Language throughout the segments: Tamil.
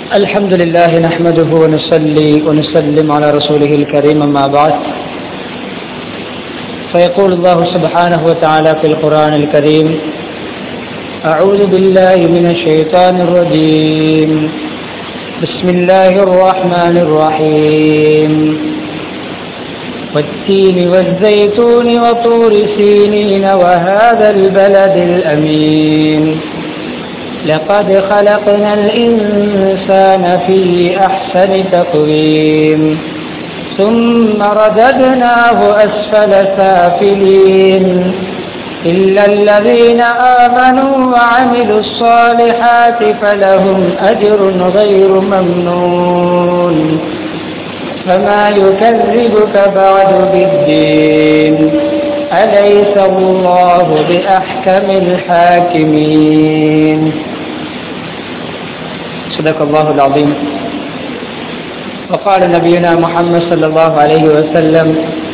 الحمد لله نحمده ونصلي ونسلم على رسوله الكريم أما بعد فيقول الله سبحانه وتعالى في القرآن الكريم أعوذ بالله من الشيطان الرجيم بسم الله الرحمن الرحيم والتين والزيتون وطور سينين وهذا البلد الأمين لقد خلقنا الإنسان في أحسن تقويم ثم رددناه أسفل سافلين إلا الذين آمنوا وعملوا الصالحات فلهم أجر غير ممنون فما يكذبك بعد بالدين أليس الله بأحكم الحاكمين صدق الله العظيم وقال نبينا محمد صلى الله عليه وسلم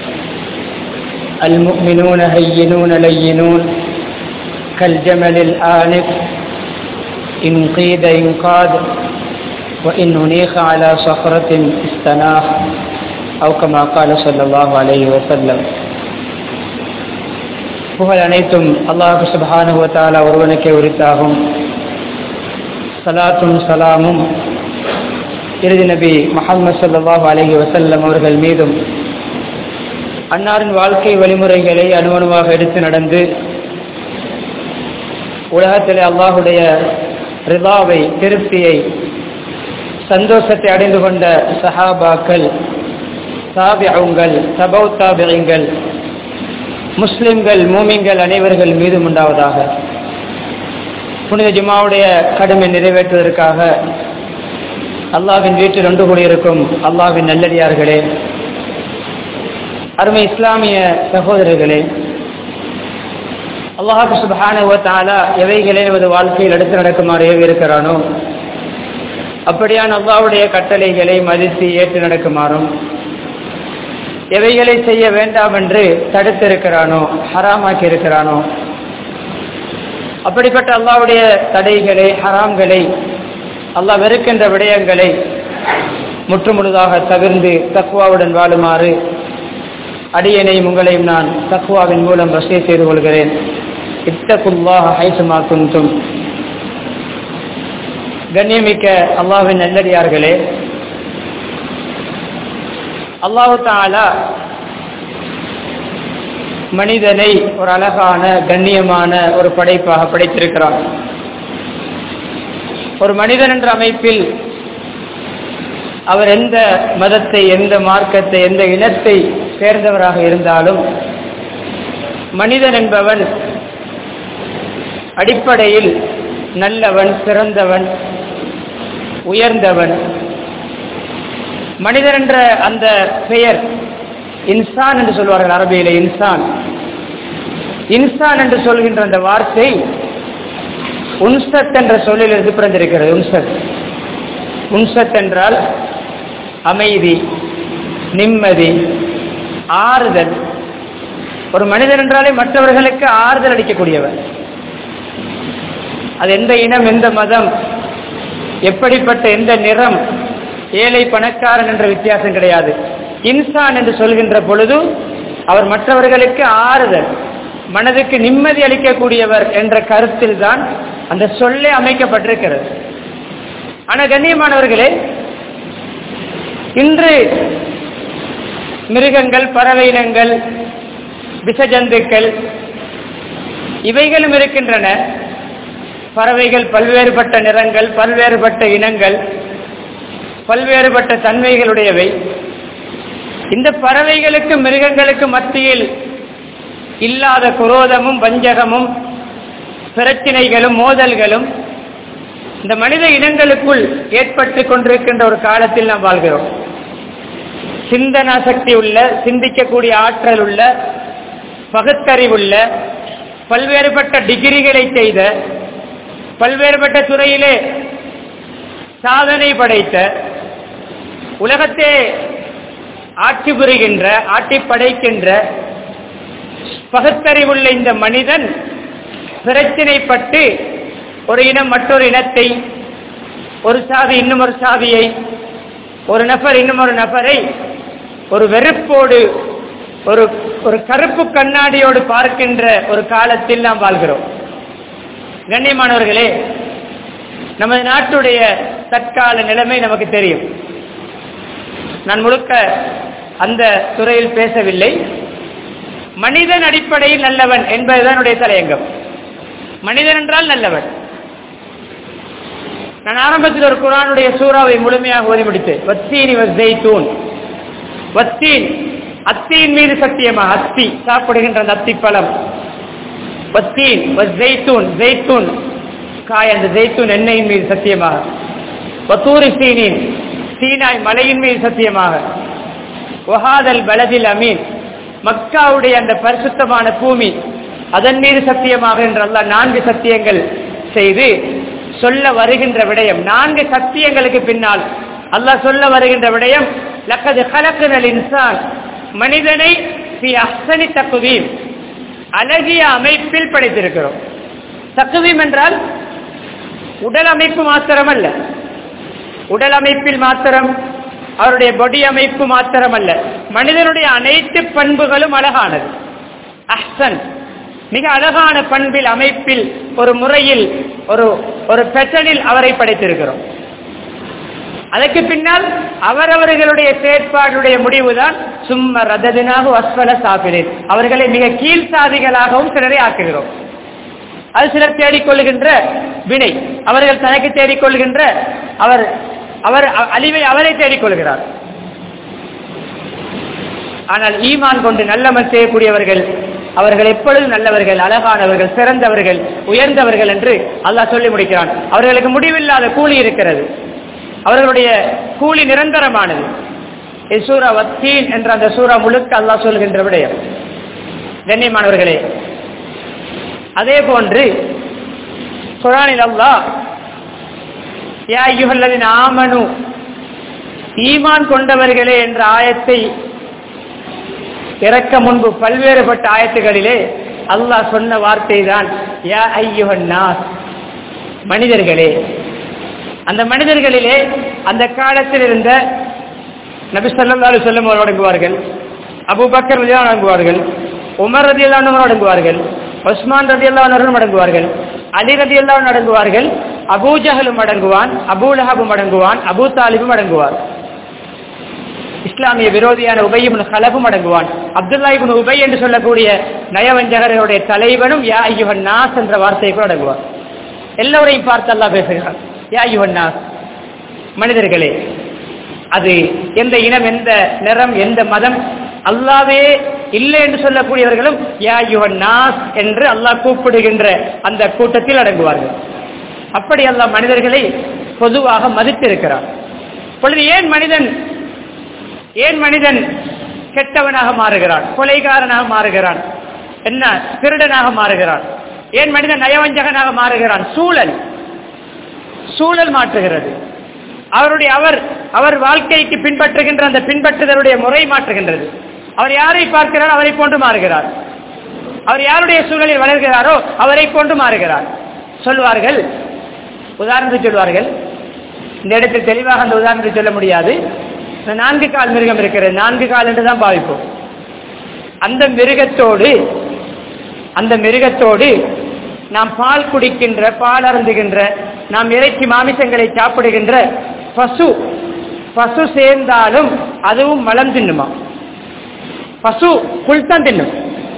المؤمنون هينون لينون كالجمل الآنف إن قيد إنقاد وإن نيخ على صخرة استناخ أو كما قال صلى الله عليه وسلم புகழ் அனைத்தும் அல்லாஹு சுபஹானுவத்தாலா ஒருவனுக்கே உரித்தாகும் சலாத்தும் சலாமும் இறுதி நபி முகமது சல்லாஹூ அலஹி வசல்லம் அவர்கள் மீதும் அன்னாரின் வாழ்க்கை வழிமுறைகளை அணுவணுவாக எடுத்து நடந்து உலகத்தில் அல்லாஹுடைய ரிதாவை திருப்தியை சந்தோஷத்தை அடைந்து கொண்ட சஹாபாக்கள் தாபியங்கள் சபௌ தாபியங்கள் முஸ்லிம்கள் மூமிங்கள் அனைவர்கள் மீதும் உண்டாவதாக புனித ஜுமாவுடைய கடமை நிறைவேற்றுவதற்காக அல்லாவின் வீட்டில் ஒன்று கூடியிருக்கும் அல்லாவின் நல்லடியார்களே அருமை இஸ்லாமிய சகோதரர்களே அல்லாஹு சுபானுவத்தாலா எவைகளே நமது வாழ்க்கையில் எடுத்து நடக்குமாறு ஏவி இருக்கிறானோ அப்படியான அல்லாவுடைய கட்டளைகளை மதித்து ஏற்று நடக்குமாறும் எவைகளை செய்ய வேண்டாம் என்று தடுத்திருக்கிறானோ ஹராமாக்கி இருக்கிறானோ அப்படிப்பட்ட அல்லாவுடைய தடைகளை ஹராம்களை அல்லாஹ் வெறுக்கின்ற விடயங்களை முற்றுமுழுதாக தவிர்ந்து தக்குவாவுடன் வாழுமாறு அடியனையும் உங்களையும் நான் தக்குவாவின் மூலம் வசதி செய்து கொள்கிறேன் இத்தகுல்லாக ஹைசுமா குந்தும் கண்ணியமிக்க அல்லாவின் நல்லடியார்களே அல்லாஹு தாலா மனிதனை ஒரு அழகான கண்ணியமான ஒரு படைப்பாக படைத்திருக்கிறான் ஒரு மனிதன் என்ற அமைப்பில் அவர் எந்த மதத்தை எந்த மார்க்கத்தை எந்த இனத்தை சேர்ந்தவராக இருந்தாலும் மனிதன் என்பவன் அடிப்படையில் நல்லவன் சிறந்தவன் உயர்ந்தவன் மனிதன் என்ற அந்த பெயர் இன்சான் என்று சொல்வார்கள் அரபியில இன்சான் இன்சான் என்று சொல்கின்ற அந்த வார்த்தை உன்சத் என்ற சொல்லிலிருந்து பிறந்திருக்கிறது உன்சத் உன்சத் என்றால் அமைதி நிம்மதி ஆறுதல் ஒரு மனிதன் என்றாலே மற்றவர்களுக்கு ஆறுதல் அளிக்கக்கூடியவர் அது எந்த இனம் எந்த மதம் எப்படிப்பட்ட எந்த நிறம் ஏழை பணக்காரன் என்ற வித்தியாசம் கிடையாது இன்சான் என்று சொல்கின்ற பொழுது அவர் மற்றவர்களுக்கு ஆறுதல் மனதுக்கு நிம்மதி அளிக்கக்கூடியவர் என்ற கருத்தில் தான் அந்த சொல்லே அமைக்கப்பட்டிருக்கிறது ஆனா கண்ணியமானவர்களே இன்று மிருகங்கள் பறவை இனங்கள் விஷஜந்துக்கள் இவைகளும் இருக்கின்றன பறவைகள் பல்வேறுபட்ட நிறங்கள் பல்வேறுபட்ட இனங்கள் பல்வேறுபட்ட தன்மைகளுடையவை இந்த பறவைகளுக்கு மிருகங்களுக்கு மத்தியில் இல்லாத குரோதமும் வஞ்சகமும் பிரச்சினைகளும் மோதல்களும் இந்த மனித இனங்களுக்குள் ஏற்பட்டு கொண்டிருக்கின்ற ஒரு காலத்தில் நாம் வாழ்கிறோம் சிந்தனா சக்தி உள்ள சிந்திக்கக்கூடிய ஆற்றல் உள்ள பகுத்தறிவுள்ள பல்வேறுபட்ட டிகிரிகளை செய்த பல்வேறுபட்ட துறையிலே சாதனை படைத்த உலகத்தே ஆட்சி புரிகின்ற ஆட்டி படைக்கின்ற பகுத்தறிவுள்ள இந்த மனிதன் பிரச்சினைப்பட்டு ஒரு இனம் மற்றொரு இனத்தை ஒரு சாவி இன்னும் ஒரு சாவியை ஒரு நபர் இன்னும் ஒரு நபரை ஒரு வெறுப்போடு ஒரு ஒரு கருப்பு கண்ணாடியோடு பார்க்கின்ற ஒரு காலத்தில் நாம் வாழ்கிறோம் கண்ணியமானவர்களே நமது நாட்டுடைய தற்கால நிலைமை நமக்கு தெரியும் நான் முழுக்க அந்த துறையில் பேசவில்லை மனிதன் அடிப்படையில் நல்லவன் என்பதுதான் என்னுடைய தலையங்கம் மனிதன் என்றால் நல்லவன் நான் ஆரம்பத்தில் ஒரு குரானுடைய சூறாவை முழுமையாக ஓதி முடித்தேன் வத்தீனி வஸ்தைத்தூன் வத்தீன் அத்தியின் மீது சத்தியமாக அத்தி சாப்பிடுகின்ற அந்த அத்தி பழம் வத்தீன் ஜெய்தூன் ஜெய்தூன் காய் அந்த ஜெய்தூன் எண்ணெயின் மீது சத்தியமாக வத்தூரி சீனின் சீனாய் மலையின் மீது சத்தியமாக ஒஹாதல் பலதில் அமீன் மக்காவுடைய அந்த பரிசுத்தமான பூமி அதன் மீது சத்தியமாக என்று அல்லாஹ் நான்கு சத்தியங்கள் செய்து சொல்ல வருகின்ற விடயம் நான்கு சத்தியங்களுக்கு பின்னால் அல்லாஹ் சொல்ல வருகின்ற விடயம் லக்கது கலக்குனல் இன்சான் மனிதனை அஹ்சனி தக்குவீம் அழகிய அமைப்பில் படைத்திருக்கிறோம் தக்குவீம் என்றால் உடல் அமைப்பு மாத்திரம் அல்ல உடல் அமைப்பில் மாத்திரம் அவருடைய பொடி அமைப்பு மாத்திரம் அல்ல மனிதனுடைய அனைத்து பண்புகளும் அழகானது அஹ்சன் மிக அழகான பண்பில் அமைப்பில் ஒரு முறையில் ஒரு ஒரு பெட்டனில் அவரை படைத்திருக்கிறோம் அதற்கு பின்னால் அவரவர்களுடைய செயற்பாடுடைய முடிவுதான் சும்ம ரததினாக அஸ்வல சாப்பிடேன் அவர்களை மிக கீழ் சாதிகளாகவும் சிலரை ஆக்குகிறோம் அது சிலர் தேடிக்கொள்கின்ற வினை அவர்கள் தனக்கு தேடிக்கொள்கின்ற அவர் அவர் அழிவை அவரை தேடிக்கொள்கிறார் ஆனால் ஈமான் கொண்டு நல்லமல் செய்யக்கூடியவர்கள் அவர்கள் எப்பொழுதும் நல்லவர்கள் அழகானவர்கள் சிறந்தவர்கள் உயர்ந்தவர்கள் என்று அல்லாஹ் சொல்லி முடிக்கிறான் அவர்களுக்கு முடிவில்லாத கூலி இருக்கிறது அவர்களுடைய கூலி நிரந்தரமானது சூரா வத்தீன் என்ற அந்த சூறா முழுக்க அல்லாஹ் சொல்கின்ற விடயம் கண்ணியமானவர்களே அதே போன்று குரானில் அல்லாஹ் யா யுகல்லதின் ஆமனு ஈமான் கொண்டவர்களே என்ற ஆயத்தை இறக்க முன்பு பல்வேறுபட்ட ஆயத்துகளிலே அல்லாஹ் சொன்ன வார்த்தை தான் யா ஐயுகன் நாஸ் மனிதர்களே அந்த மனிதர்களிலே அந்த காலத்தில் இருந்த நபி சொல்லி சொல்லும் அடங்குவார்கள் அபு பக்கர் ரதியான் அடங்குவார்கள் உமர் ரதி அல்லானவரும் அடங்குவார்கள் உஸ்மான் ரதி அல்லானவரும் அடங்குவார்கள் அலி ரதி அல்லாவும் அடங்குவார்கள் அபூஜஹலும் அடங்குவான் அபூலஹபும் அடங்குவான் அபூ தாலிபும் அடங்குவார் இஸ்லாமிய விரோதியான உபையும் ஹலபும் அடங்குவான் அப்துல்லா இபின் உபை என்று சொல்லக்கூடிய நயவஞ்சகர்களுடைய தலைவனும் யா ஐயுகன் நாஸ் என்ற வார்த்தையை கூட அடங்குவார் எல்லோரையும் பார்த்து அல்லா பேசுகிறார் யா ஐயுகன் நாஸ் மனிதர்களே அது எந்த இனம் எந்த நிறம் எந்த மதம் அல்லாவே இல்லை என்று சொல்லக்கூடியவர்களும் யா யுவன் நாஸ் என்று அல்லாஹ் கூப்பிடுகின்ற அந்த கூட்டத்தில் அடங்குவார்கள் அப்படி அல்லாஹ் மனிதர்களை பொதுவாக மதித்திருக்கிறார் பொழுது ஏன் மனிதன் ஏன் மனிதன் கெட்டவனாக மாறுகிறான் கொலைகாரனாக மாறுகிறான் என்ன திருடனாக மாறுகிறான் ஏன் மனிதன் நயவஞ்சகனாக மாறுகிறான் சூழல் சூழல் மாற்றுகிறது அவருடைய அவர் அவர் வாழ்க்கைக்கு பின்பற்றுகின்ற அந்த பின்பற்றுதலுடைய முறை மாற்றுகின்றது அவர் யாரை பார்க்கிறாரோ அவரை போன்று மாறுகிறார் அவர் யாருடைய சூழலில் வளர்கிறாரோ அவரை போன்று மாறுகிறார் சொல்வார்கள் உதாரணத்துக்கு சொல்வார்கள் இந்த இடத்தில் தெளிவாக அந்த உதாரணத்தை சொல்ல முடியாது இந்த நான்கு கால் மிருகம் இருக்கிறது நான்கு கால் என்று தான் பாவிப்போம் அந்த மிருகத்தோடு அந்த மிருகத்தோடு நாம் பால் குடிக்கின்ற பால் அருந்துகின்ற நாம் இறைச்சி மாமிசங்களை சாப்பிடுகின்ற பசு பசு சேர்ந்தாலும் அதுவும் மலம் தின்னுமா பசு புல் தான் தின்னும்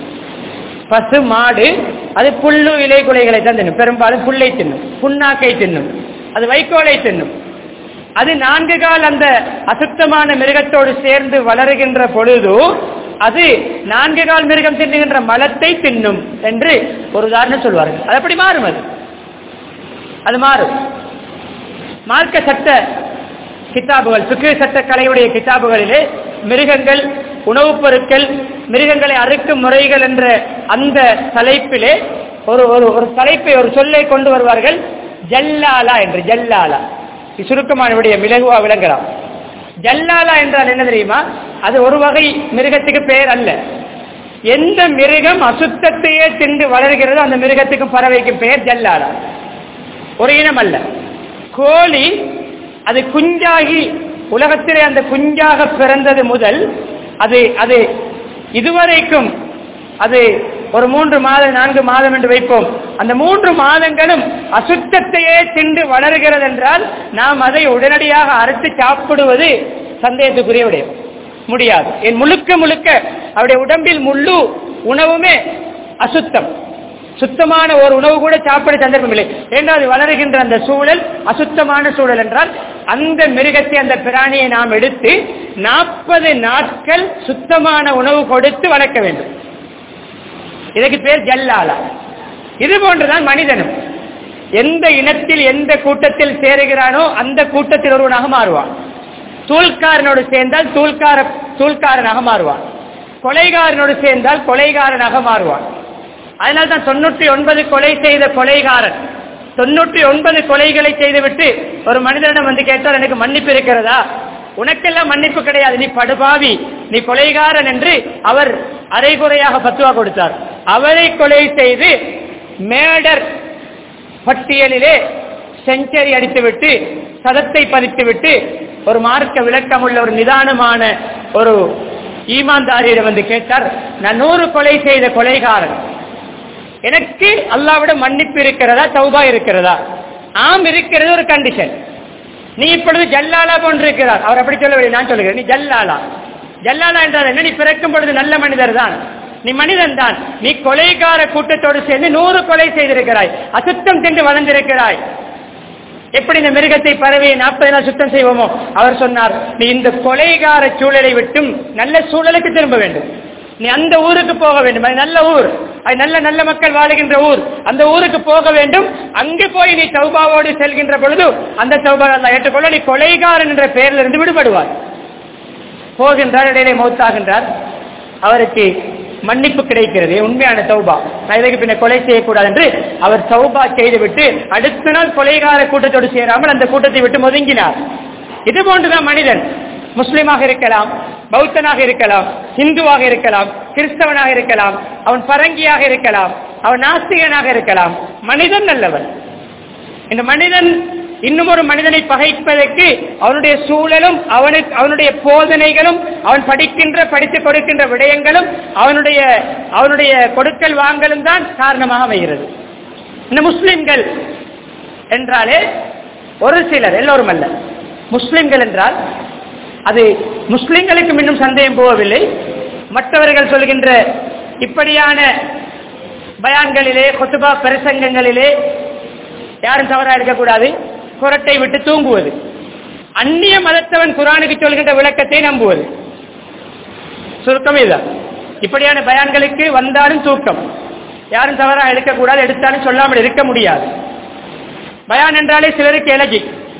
பசு மாடு அது புல்லு இலை குலைகளை தான் தின்னும் பெரும்பாலும் புல்லை தின்னும் புண்ணாக்கை தின்னும் அது வைக்கோலை தின்னும் அது நான்கு கால் அந்த அசுத்தமான மிருகத்தோடு சேர்ந்து வளருகின்ற பொழுது அது நான்கு கால் மிருகம் தின்னுகின்ற மலத்தை தின்னும் என்று ஒரு உதாரணம் சொல்வார்கள் அது அப்படி மாறும் அது அது மாறும் மார்க்க சட்ட கிதாபுகள் சுக்கு சட்ட கலையுடைய கிதாபுகளிலே மிருகங்கள் உணவுப் பொருட்கள் மிருகங்களை அறுக்கும் முறைகள் என்ற அந்த தலைப்பிலே ஒரு ஒரு ஒரு தலைப்பை ஒரு சொல்லை கொண்டு வருவார்கள் ஜல்லாலா என்று ஜல்லாலா சுருக்கமான விடைய மிளகுவா விளங்கலாம் ஜல்லாலா என்றால் என்ன தெரியுமா அது ஒரு வகை மிருகத்துக்கு பெயர் அல்ல எந்த மிருகம் அசுத்தத்தையே தின்று வளர்கிறதோ அந்த மிருகத்துக்கும் பறவைக்கும் பெயர் ஜல்லாலா ஒரு இனம் அல்ல கோழி அது குஞ்சாகி உலகத்திலே அந்த குஞ்சாக பிறந்தது முதல் அது அது இதுவரைக்கும் அது ஒரு மூன்று மாதம் நான்கு மாதம் என்று வைப்போம் அந்த மூன்று மாதங்களும் அசுத்தத்தையே தின்று வளர்கிறது என்றால் நாம் அதை உடனடியாக அறுத்து சாப்பிடுவது சந்தேகத்துக்குரிய விடயம் முடியாது என் முழுக்க முழுக்க அவருடைய உடம்பில் முழு உணவுமே அசுத்தம் சுத்தமான ஒரு உணவு கூட சாப்பிட சந்தர்ப்பம் இல்லை ஏனென்றால் அது வளருகின்ற அந்த சூழல் அசுத்தமான சூழல் என்றால் அந்த மிருகத்தை அந்த பிராணியை நாம் எடுத்து நாற்பது நாட்கள் சுத்தமான உணவு கொடுத்து வளர்க்க வேண்டும் இதுக்கு பேர் ஜல்லாலா இது போன்றுதான் மனிதனும் எந்த இனத்தில் எந்த கூட்டத்தில் சேருகிறானோ அந்த கூட்டத்தில் ஒருவனாக மாறுவான் தூள்காரனோடு சேர்ந்தால் தூள்கார தூள்காரனாக மாறுவான் கொலைகாரனோடு சேர்ந்தால் கொலைகாரனாக மாறுவான் அதனால் தான் தொண்ணூற்றி ஒன்பது கொலை செய்த கொலைகாரன் தொண்ணூற்றி ஒன்பது கொலைகளை செய்துவிட்டு ஒரு மனிதனிடம் வந்து கேட்டால் எனக்கு மன்னிப்பு இருக்கிறதா உனக்கெல்லாம் மன்னிப்பு கிடையாது நீ படுபாவி நீ கொலைகாரன் என்று அவர் அரைகுறையாக பத்துவா கொடுத்தார் அவரை கொலை செய்து மேடர் பட்டியலிலே செஞ்சரி அடித்துவிட்டு சதத்தை பதித்துவிட்டு ஒரு மார்க்க விளக்கமுள்ள ஒரு நிதானமான ஒரு ஈமான்தாரியிடம் வந்து கேட்டார் நான் நூறு கொலை செய்த கொலைகாரன் எனக்கு அல்லாவிட மன்னிப்பு இருக்கிறதா தௌபா இருக்கிறதா ஆம் இருக்கிறது ஒரு கண்டிஷன் நீ இப்பொழுது ஜல்லாலா போன்றிருக்கிறார் அவர் அப்படி சொல்லவில்லை நான் சொல்லுகிறேன் நீ ஜல்லாலா ஜல்லாலா என்றால் என்ன நீ பிறக்கும் பொழுது நல்ல மனிதர் தான் நீ மனிதன் தான் நீ கொலைகார கூட்டத்தோடு சேர்ந்து நூறு கொலை செய்திருக்கிறாய் அசுத்தம் சென்று வளர்ந்திருக்கிறாய் எப்படி இந்த மிருகத்தை பறவையை நாற்பது நாள் சுத்தம் செய்வோமோ அவர் சொன்னார் நீ இந்த கொலைகார சூழலை விட்டும் நல்ல சூழலுக்கு திரும்ப வேண்டும் நீ அந்த ஊருக்கு போக வேண்டும் அது நல்ல ஊர் அது நல்ல நல்ல மக்கள் வாழுகின்ற ஊர் அந்த ஊருக்கு போக வேண்டும் அங்கு போய் நீ சௌபாவோடு செல்கின்ற பொழுது அந்த சௌபா ஏற்றுக்கொள்ள நீ கொலைகாரன் என்ற பெயரில் இருந்து விடுபடுவார் போகின்றார் இடையிலே மௌத்தாகின்றார் அவருக்கு மன்னிப்பு கிடைக்கிறது உண்மையான சௌபா நான் இதற்கு பின்ன கொலை செய்யக்கூடாது என்று அவர் சௌபா செய்துவிட்டு அடுத்த நாள் கொலைகார கூட்டத்தோடு சேராமல் அந்த கூட்டத்தை விட்டு ஒதுங்கினார் இது போன்றுதான் மனிதன் முஸ்லிமாக இருக்கலாம் பௌத்தனாக இருக்கலாம் இந்துவாக இருக்கலாம் கிறிஸ்தவனாக இருக்கலாம் அவன் பரங்கியாக இருக்கலாம் அவன் நாஸ்திகனாக இருக்கலாம் மனிதன் நல்லவன் இந்த மனிதன் இன்னும் ஒரு மனிதனை பகைப்பதற்கு அவனுடைய சூழலும் அவனுக்கு அவனுடைய போதனைகளும் அவன் படிக்கின்ற படித்துக் கொடுக்கின்ற விடயங்களும் அவனுடைய அவனுடைய கொடுக்கல் வாங்கலும் தான் காரணமாக அமைகிறது இந்த முஸ்லிம்கள் என்றாலே ஒரு சிலர் எல்லோரும் அல்ல முஸ்லிம்கள் என்றால் அது முஸ்லிம்களுக்கு இன்னும் சந்தேகம் போகவில்லை மற்றவர்கள் சொல்கின்ற இப்படியான பயான்களிலே கொத்துபா பிரசங்கங்களிலே யாரும் தவறா இருக்கக்கூடாது குரட்டை விட்டு தூங்குவது அந்நிய மதத்தவன் குரானுக்கு சொல்கின்ற விளக்கத்தை நம்புவது சுருக்கம் இதுதான் இப்படியான பயான்களுக்கு வந்தாலும் தூக்கம் யாரும் தவறா எடுக்கக்கூடாது எடுத்தாலும் சொல்லாமல் இருக்க முடியாது பயான் என்றாலே சிலருக்கு எலஜி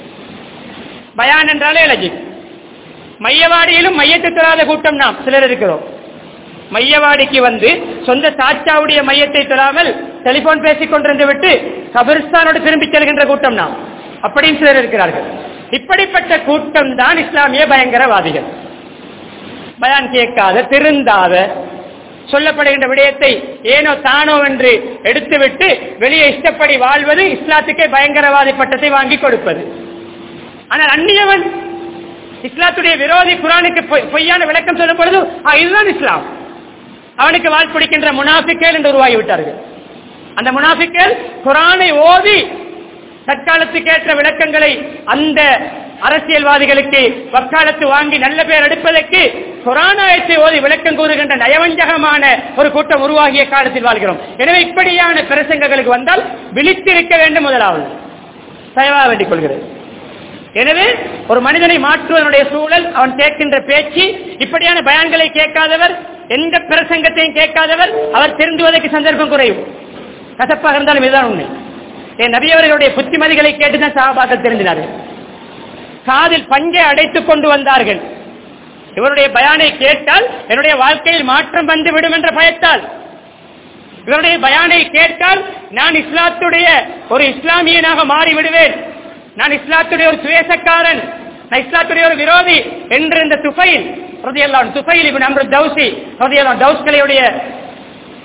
பயான் என்றாலே எலஜி மையவாடியிலும் மையத்தை தராத கூட்டம் நாம் சிலர் இருக்கிறோம் மையவாடிக்கு வந்து சொந்த சாச்சாவுடைய மையத்தை தராமல் டெலிபோன் பேசிக் கொண்டிருந்து விட்டு கபிரிஸ்தானோடு திரும்பி செல்கின்ற கூட்டம் நாம் அப்படியும் சிலர் இருக்கிறார்கள் இப்படிப்பட்ட கூட்டம் தான் இஸ்லாமிய பயங்கரவாதிகள் பயான் கேட்காத திருந்தாத சொல்லப்படுகின்ற விடயத்தை ஏனோ தானோ என்று எடுத்துவிட்டு வெளியே இஷ்டப்படி வாழ்வது இஸ்லாத்துக்கே பயங்கரவாதி பட்டத்தை வாங்கி கொடுப்பது ஆனால் அந்நியவன் இஸ்லாத்துடைய விரோதி குரானுக்கு பொய்- பொய்யான விளக்கம் சொல்லும் பொழுது "ஆ, இதுதான் இஸ்லாம் அவனுக்கு வாழ் பிடிக்கின்ற முனாஃபிக்கேல் என்று உருவாகி விட்டார்கள் அந்த முனாஃபிக்கேல் குரானை ஓதி தற்காலத்துக்கு ஏற்ற விளக்கங்களை அந்த அரசியல்வாதிகளுக்கு வக்காலத்து வாங்கி நல்ல பேர் எடுப்பதற்கு குரானாயத்தை ஓதி விளக்கம் கூறுகின்ற நயவஞ்சகமான ஒரு கூட்டம் உருவாகிய காலத்தில் வாழ்கிறோம் எனவே இப்படியான பிரசங்கங்களுக்கு வந்தால் விழித்திருக்க வேண்டும் முதலாவது தயவாக வேண்டிக் கொள்கிறேன் எனவே ஒரு மனிதனை மாற்றுவதனுடைய சூழல் அவன் கேட்கின்ற பேச்சு இப்படியான பயான்களை கேட்காதவர் எந்த பிரசங்கத்தையும் கேட்காதவர் அவர் திருந்துவதற்கு சந்தர்ப்பம் குறையும் கசப்பாக இருந்தாலும் இதுதான் உண்மை என் நபியவர்களுடைய புத்திமதிகளை கேட்டுதான் சகாபாக்கள் தெரிந்தினார்கள் காதில் பஞ்சை அடைத்துக் கொண்டு வந்தார்கள் இவருடைய பயானை கேட்டால் என்னுடைய வாழ்க்கையில் மாற்றம் வந்து விடும் என்ற பயத்தால் இவருடைய பயானை கேட்டால் நான் இஸ்லாத்துடைய ஒரு இஸ்லாமியனாக மாறி விடுவேன் நான் இஸ்லாத்துடைய ஒரு சுவேசக்காரன் நான் இஸ்லாத்துடைய ஒரு விரோதி என்று இந்த துஃபைல் ரதியல்லான் துஃபைல் இவன் அம்ரு தௌசி ரதியல்லான் தௌஸ்களையுடைய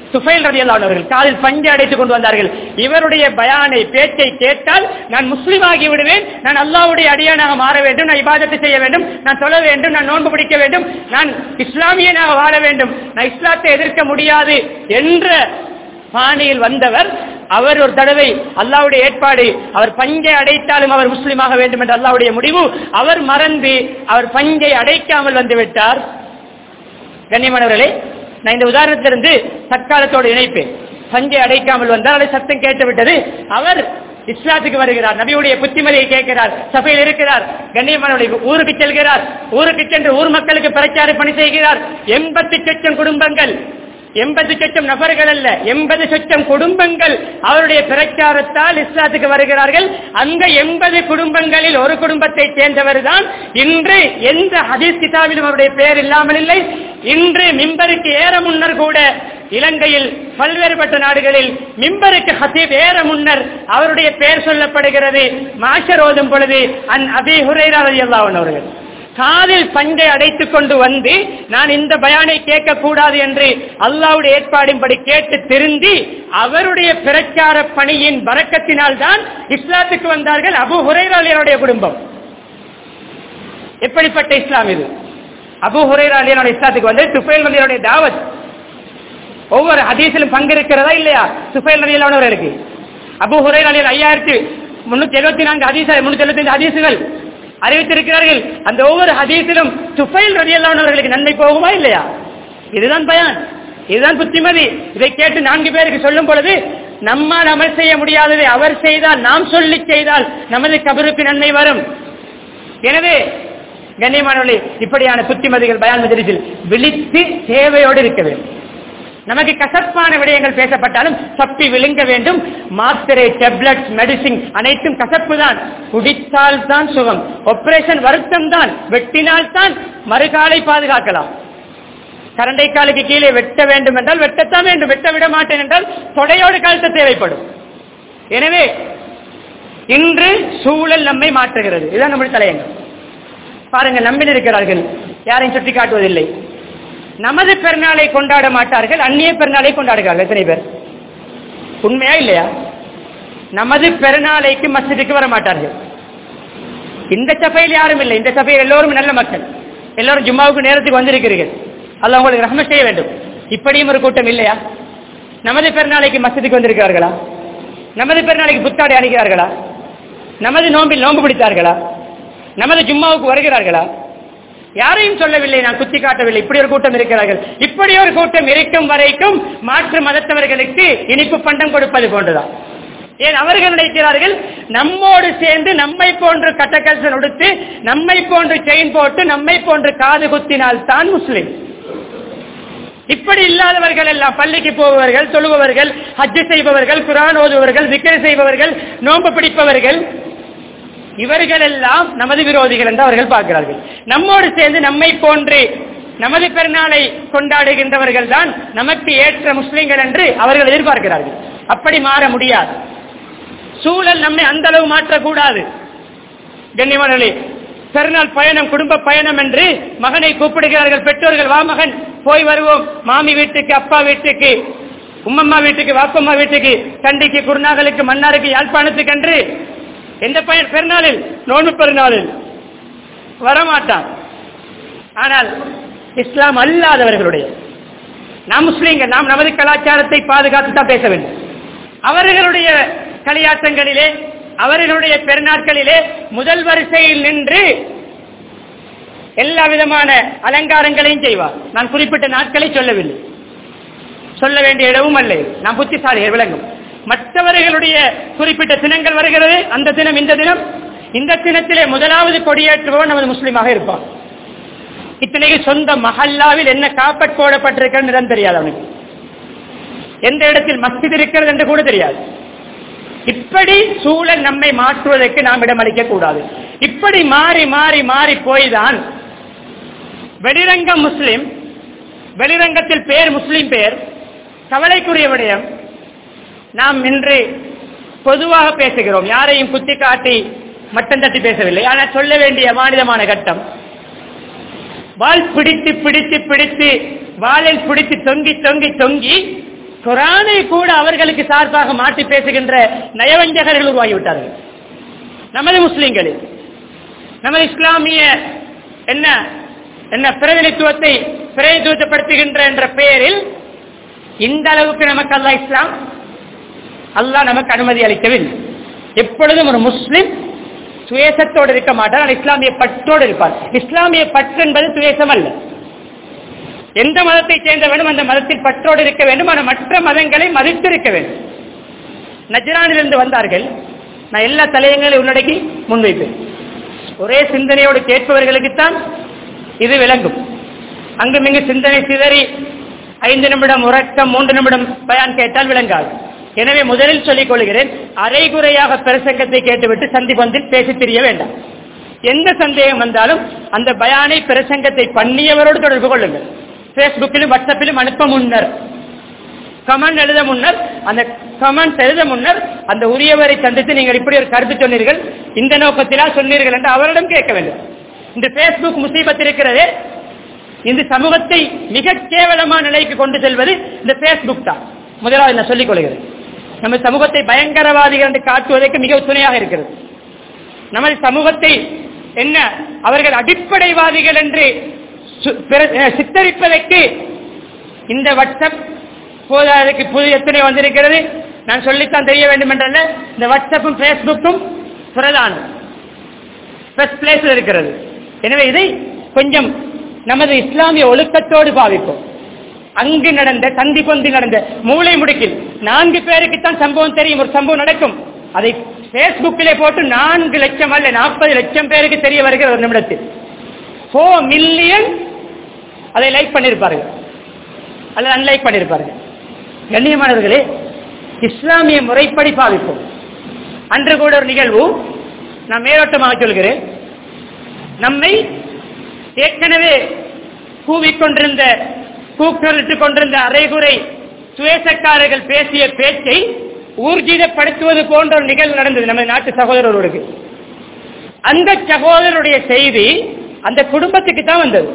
துஃபைல் ரதியல்லாஹு அவர்கள் காலில் பஞ்சு அடைத்துக் கொண்டு வந்தார்கள் இவருடைய பயானை பேச்சை கேட்டால் நான் முஸ்லீம் ஆகி விடுவேன் நான் அல்லாஹ்வுடைய அடியானாக மாற வேண்டும் நான் இபாதத்தை செய்ய வேண்டும் நான் தொழ வேண்டும் நான் நோன்பு பிடிக்க வேண்டும் நான் இஸ்லாமியனாக வாழ வேண்டும் நான் இஸ்லாத்தை எதிர்க்க முடியாது என்ற பாணியில் வந்தவர் அவர் ஒரு தடவை அல்லாவுடைய ஏற்பாடு அவர் பஞ்சை அடைத்தாலும் அவர் முஸ்லீமாக வேண்டும் என்ற அல்லாவுடைய முடிவு அவர் மறந்து அவர் பஞ்சை அடைக்காமல் வந்து விட்டார் கண்ணியமானவர்களே நான் இந்த உதாரணத்திலிருந்து தற்காலத்தோடு இணைப்பேன் பஞ்சை அடைக்காமல் வந்தால் அதை சத்தம் கேட்டு விட்டது அவர் இஸ்லாத்துக்கு வருகிறார் நபியுடைய புத்திமதியை கேட்கிறார் சபையில் இருக்கிறார் கண்ணியமானவர்கள் ஊருக்கு செல்கிறார் ஊருக்கு சென்று ஊர் மக்களுக்கு பிரச்சார பணி செய்கிறார் எண்பத்தி லட்சம் குடும்பங்கள் எண்பது சொச்சம் நபர்கள் அல்ல எண்பது சொச்சம் குடும்பங்கள் அவருடைய பிரச்சாரத்தால் இஸ்லாத்துக்கு வருகிறார்கள் அந்த எண்பது குடும்பங்களில் ஒரு குடும்பத்தை சேர்ந்தவர் தான் இன்று எந்த ஹதீஸ் கிதாபிலும் அவருடைய பெயர் இல்லாமல் இல்லை இன்று மிம்பருக்கு ஏற முன்னர் கூட இலங்கையில் பல்வேறுபட்ட நாடுகளில் மிம்பருக்கு ஹசீப் ஏற முன்னர் அவருடைய பெயர் சொல்லப்படுகிறது மாஷர் ஓதும் பொழுது அன் அபி ஹுரைரா ரலியல்லாஹு அன்ஹு அவர்கள் காதில் பஞ்சை அடைத்துக் கொண்டு வந்து நான் இந்த பயானை கேட்க கூடாது என்று அல்லாவுடைய ஏற்பாடின்படி கேட்டு திருந்தி அவருடைய பிரச்சார பணியின் வரக்கத்தினால் தான் இஸ்லாத்துக்கு வந்தார்கள் அபு ஹுரைராலியனுடைய குடும்பம் எப்படிப்பட்ட இஸ்லாம் இது அபு ஹுரைராலியனுடைய இஸ்லாத்துக்கு வந்து துஃபைல் நதியுடைய தாவத் ஒவ்வொரு ஹதீஸிலும் பங்கு இருக்கிறதா இல்லையா சுஃபைல் நதியிலானவர்களுக்கு அபு ஹுரைராலியன் ஐயாயிரத்தி முன்னூத்தி எழுபத்தி நான்கு ஹதீஸ் முன்னூத்தி எழுபத்தி ஹதீசுகள் அறிவித்திருக்கிறார்கள் அந்த ஒவ்வொரு ஹதீஸிலும் துஃபைல் ரதியல்லானவர்களுக்கு நன்மை போகுமா இல்லையா இதுதான் பயான் இதுதான் புத்திமதி இதை கேட்டு நான்கு பேருக்கு சொல்லும் பொழுது நம்மால் அமல் செய்ய முடியாததை அவர் செய்தால் நாம் சொல்லி செய்தால் நமது கபருக்கு நன்மை வரும் எனவே கண்ணியமானவர்களே இப்படியான புத்திமதிகள் பயான் மஜலிஸில் விழித்து தேவையோடு இருக்க வேண்டும் நமக்கு கசப்பான விடயங்கள் பேசப்பட்டாலும் சப்பி விழுங்க வேண்டும் மாத்திரை டெப்லெட் மெடிசின் அனைத்தும் கசப்பு தான் குடித்தால் தான் சுகம் ஆபரேஷன் வருத்தம் தான் வெட்டினால் தான் மறுகாலை பாதுகாக்கலாம் கரண்டை காலுக்கு கீழே வெட்ட வேண்டும் என்றால் வெட்டத்தான் வேண்டும் வெட்ட விட மாட்டேன் என்றால் தொடையோடு கழுத்த தேவைப்படும் எனவே இன்று சூழல் நம்மை மாற்றுகிறது இதுதான் நம்முடைய தலையங்கம் பாருங்கள் நம்பில் இருக்கிறார்கள் யாரையும் சுட்டி காட்டுவதில்லை நமது பெருநாளை கொண்டாட மாட்டார்கள் அந்நிய பெருநாளை கொண்டாடுகிறார்கள் எத்தனை பேர் உண்மையா இல்லையா நமது பெருநாளைக்கு மஸ்ஜிதுக்கு வர மாட்டார்கள் இந்த சபையில் யாரும் இல்லை இந்த சபையில் எல்லோரும் நல்ல மக்கள் எல்லோரும் ஜும்மாவுக்கு நேரத்துக்கு வந்திருக்கிறீர்கள் அல்ல உங்களுக்கு ரஹ்ம செய்ய வேண்டும் இப்படியும் ஒரு கூட்டம் இல்லையா நமது பெருநாளைக்கு மஸ்ஜிதுக்கு வந்திருக்கிறார்களா நமது பெருநாளைக்கு புத்தாடை அணிகிறார்களா நமது நோம்பில் நோன்பு பிடித்தார்களா நமது ஜும்மாவுக்கு வருகிறார்களா யாரையும் சொல்லவில்லை நான் குத்தி காட்டவில்லை இப்படி ஒரு கூட்டம் இருக்கிறார்கள் இப்படி ஒரு கூட்டம் இருக்கும் வரைக்கும் மாற்று மதத்தவர்களுக்கு இனிப்பு பண்டம் கொடுப்பது போன்றுதான் ஏன் அவர்கள் நினைக்கிறார்கள் நம்மோடு சேர்ந்து நம்மை போன்று கட்டக்கல்சன் உடுத்து நம்மை போன்று செயின் போட்டு நம்மை போன்று காது குத்தினால் தான் முஸ்லிம் இப்படி இல்லாதவர்கள் எல்லாம் பள்ளிக்கு போபவர்கள் தொழுபவர்கள் ஹஜ்ஜு செய்பவர்கள் குரான் ஓதுபவர்கள் விக்கரி செய்பவர்கள் நோன்பு பிடிப்பவர்கள் இவர்கள் எல்லாம் நமது விரோதிகள் என்று அவர்கள் பார்க்கிறார்கள் நம்மோடு சேர்ந்து நம்மை போன்று நமது பெருநாளை கொண்டாடுகின்றவர்கள் தான் நமக்கு ஏற்ற முஸ்லிம்கள் என்று அவர்கள் எதிர்பார்க்கிறார்கள் அப்படி மாற முடியாது சூழல் நம்மை அந்த அளவு மாற்றக்கூடாது கண்ணியமானே பெருநாள் பயணம் குடும்ப பயணம் என்று மகனை கூப்பிடுகிறார்கள் பெற்றோர்கள் வா மகன் போய் வருவோம் மாமி வீட்டுக்கு அப்பா வீட்டுக்கு உம்மம்மா வீட்டுக்கு வாப்பம்மா வீட்டுக்கு கண்டிக்கு குருநாகலுக்கு மன்னாருக்கு யாழ்ப்பாணத்துக்கு என்று எந்த பயன் பெருநாளில் நோன்பு பெருநாளில் வரமாட்டான் ஆனால் இஸ்லாம் அல்லாதவர்களுடைய நாம் முஸ்லீம்கள் நாம் நமது கலாச்சாரத்தை பாதுகாத்து தான் பேச வேண்டும் அவர்களுடைய களியாட்டங்களிலே அவர்களுடைய பெருநாட்களிலே முதல் வரிசையில் நின்று எல்லா விதமான அலங்காரங்களையும் செய்வார் நான் குறிப்பிட்ட நாட்களை சொல்லவில்லை சொல்ல வேண்டிய இடமும் அல்ல இது. நான் புத்திசாலிகள் விளங்கும் மற்றவர்களுடைய குறிப்பிட்ட தினங்கள் வருகிறது அந்த தினம் இந்த தினம் இந்த தினத்திலே முதலாவது கொடியேற்றுபவன் நமது முஸ்லீமாக இருப்பான் இத்தனைக்கு சொந்த மஹல்லாவில் என்ன காப்பட் போடப்பட்டிருக்கிறது இடம் தெரியாது அவனுக்கு எந்த இடத்தில் மஸ்ஜித் இருக்கிறது என்று கூட தெரியாது இப்படி சூழல் நம்மை மாற்றுவதற்கு நாம் இடமளிக்க கூடாது இப்படி மாறி மாறி மாறி போய்தான் வெளிரங்க முஸ்லிம் வெளிரங்கத்தில் பேர் முஸ்லிம் பேர் கவலைக்குரிய விடயம் நாம் இன்று பொதுவாக பேசுகிறோம் யாரையும் குத்தி காட்டி மட்டம் தட்டி பேசவில்லை ஆனால் சொல்ல வேண்டிய மாநிலமான கட்டம் வால் பிடித்து பிடித்து பிடித்து வாலில் பிடித்து தொங்கி தொங்கி தொங்கி குரானை கூட அவர்களுக்கு சார்பாக மாற்றி பேசுகின்ற நயவஞ்சகர்கள் உருவாகிவிட்டார்கள் நமது முஸ்லிம்களில் நமது இஸ்லாமிய என்ன என்ன பிரதிநிதித்துவத்தை பிரதிநிதித்துவப்படுத்துகின்ற என்ற பெயரில் இந்த அளவுக்கு நமக்கு அல்லா இஸ்லாம் அல்லாஹ் நமக்கு அனுமதி அளிக்கவில்லை எப்பொழுதும் ஒரு முஸ்லிம் துவேசத்தோடு இருக்க மாட்டார் ஆனால் இஸ்லாமிய பற்றோடு இருப்பார் இஸ்லாமிய பற்று என்பது துவேசம் அல்ல எந்த மதத்தை சேர்ந்தவனும் அந்த மதத்தில் பற்றோடு இருக்க வேண்டும் ஆனால் மற்ற மதங்களை மதித்திருக்க வேண்டும் நஜ்ரானிலிருந்து வந்தார்கள் நான் எல்லா தலையங்களையும் உள்ளடக்கி முன்வைப்பேன் ஒரே சிந்தனையோடு கேட்பவர்களுக்குத்தான் இது விளங்கும் அங்குமிங்கு சிந்தனை சிதறி ஐந்து நிமிடம் உறக்கம் மூன்று நிமிடம் பயான் கேட்டால் விளங்காது எனவே முதலில் சொல்லிக் கொள்கிறேன் அரைகுறையாக பிரசங்கத்தை கேட்டுவிட்டு சந்தி பந்தில் பேசி தெரிய வேண்டாம் எந்த சந்தேகம் வந்தாலும் அந்த பயானை பிரசங்கத்தை பண்ணியவரோடு தொடர்பு கொள்ளுங்கள் பேஸ்புக்கிலும் வாட்ஸ்அப்பிலும் அனுப்ப முன்னர் கமெண்ட் எழுத முன்னர் அந்த கமெண்ட் எழுத முன்னர் அந்த உரியவரை சந்தித்து நீங்கள் இப்படி ஒரு கருத்து சொன்னீர்கள் இந்த நோக்கத்திலா சொன்னீர்கள் என்று அவரிடம் கேட்க வேண்டும் இந்த பேஸ்புக் முசீபத் இருக்கிறதே இந்த சமூகத்தை மிக கேவலமான நிலைக்கு கொண்டு செல்வது இந்த பேஸ்புக் தான் முதலாவது நான் சொல்லிக் கொள்கிறேன் நம்ம சமூகத்தை பயங்கரவாதிகள் என்று காட்டுவதற்கு மிக துணையாக இருக்கிறது நமது சமூகத்தை என்ன அவர்கள் அடிப்படைவாதிகள் என்று சித்தரிப்பதற்கு இந்த வாட்ஸ்அப் போதாதற்கு புது எத்தனை வந்திருக்கிறது நான் சொல்லித்தான் தெரிய வேண்டும் என்றல்ல இந்த வாட்ஸ்அப்பும் பேஸ்புக்கும் பிரதானம் ஃபர்ஸ்ட் பிளேஸில் இருக்கிறது எனவே இதை கொஞ்சம் நமது இஸ்லாமிய ஒழுக்கத்தோடு பாவிப்போம் அங்கு நடந்த தந்தி கொந்தி நடந்த மூளை முடுக்கில் நான்கு பேருக்குத்தான் சம்பவம் தெரியும் ஒரு சம்பவம் நடக்கும் அதை பேஸ்புக்கிலே போட்டு நான்கு லட்சம் அல்ல நாற்பது லட்சம் பேருக்கு தெரிய வருகிற ஒரு நிமிடத்தில் போர் மில்லியன் அதை லைக் பண்ணியிருப்பார்கள் அல்லது அன்லைக் பண்ணியிருப்பார்கள் கண்ணியமானவர்களே இஸ்லாமிய முறைப்படி பாவிப்போம் அன்று கூட ஒரு நிகழ்வு நான் மேலோட்டமாக சொல்கிறேன் நம்மை ஏற்கனவே கூவிக்கொண்டிருந்த கூக்களிட்டுக் கொண்டிருந்த அரைகுறை சுவேசக்காரர்கள் பேசிய பேச்சை ஊர்ஜிதப்படுத்துவது போன்ற ஒரு நிகழ்வு நடந்தது நமது நாட்டு சகோதரர்களுக்கு அந்த சகோதரருடைய செய்தி அந்த குடும்பத்துக்கு தான் வந்தது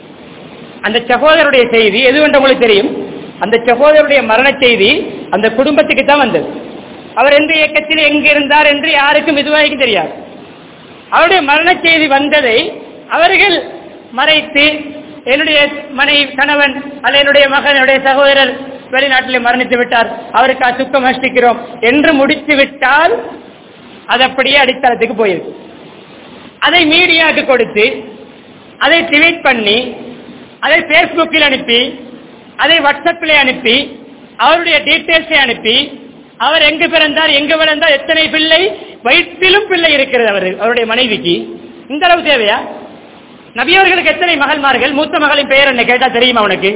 அந்த சகோதரருடைய செய்தி எது என்று உங்களுக்கு தெரியும் அந்த சகோதரருடைய மரண செய்தி அந்த குடும்பத்துக்கு தான் வந்தது அவர் எந்த இயக்கத்தில் எங்கு இருந்தார் என்று யாருக்கும் இதுவரைக்கும் தெரியாது அவருடைய மரண செய்தி வந்ததை அவர்கள் மறைத்து என்னுடைய மனைவி கணவன் அல்ல என்னுடைய மகன் என்னுடைய சகோதரர் வெளிநாட்டில் மரணித்து விட்டார் அவருக்கு துக்கம் அஷ்டிக்கிறோம் என்று முடித்து விட்டால் அது அப்படியே அடித்தளத்துக்கு போயிருக்கு அதை மீடியாவுக்கு கொடுத்து அதை ட்வீட் பண்ணி அதை பேஸ்புக்கில் அனுப்பி அதை வாட்ஸ்அப்பில் அனுப்பி அவருடைய டீட்டெயில்ஸை அனுப்பி அவர் எங்கு பிறந்தார் எங்கு பிறந்தார் எத்தனை பிள்ளை வயிற்றிலும் பிள்ளை இருக்கிறது அவர் அவருடைய மனைவிக்கு இந்த அளவு தேவையா நபியவர்களுக்கு எத்தனை மகள்மார்கள் மூத்த மகளின் பெயர் என்ன கேட்டா தெரியுமா உனக்கு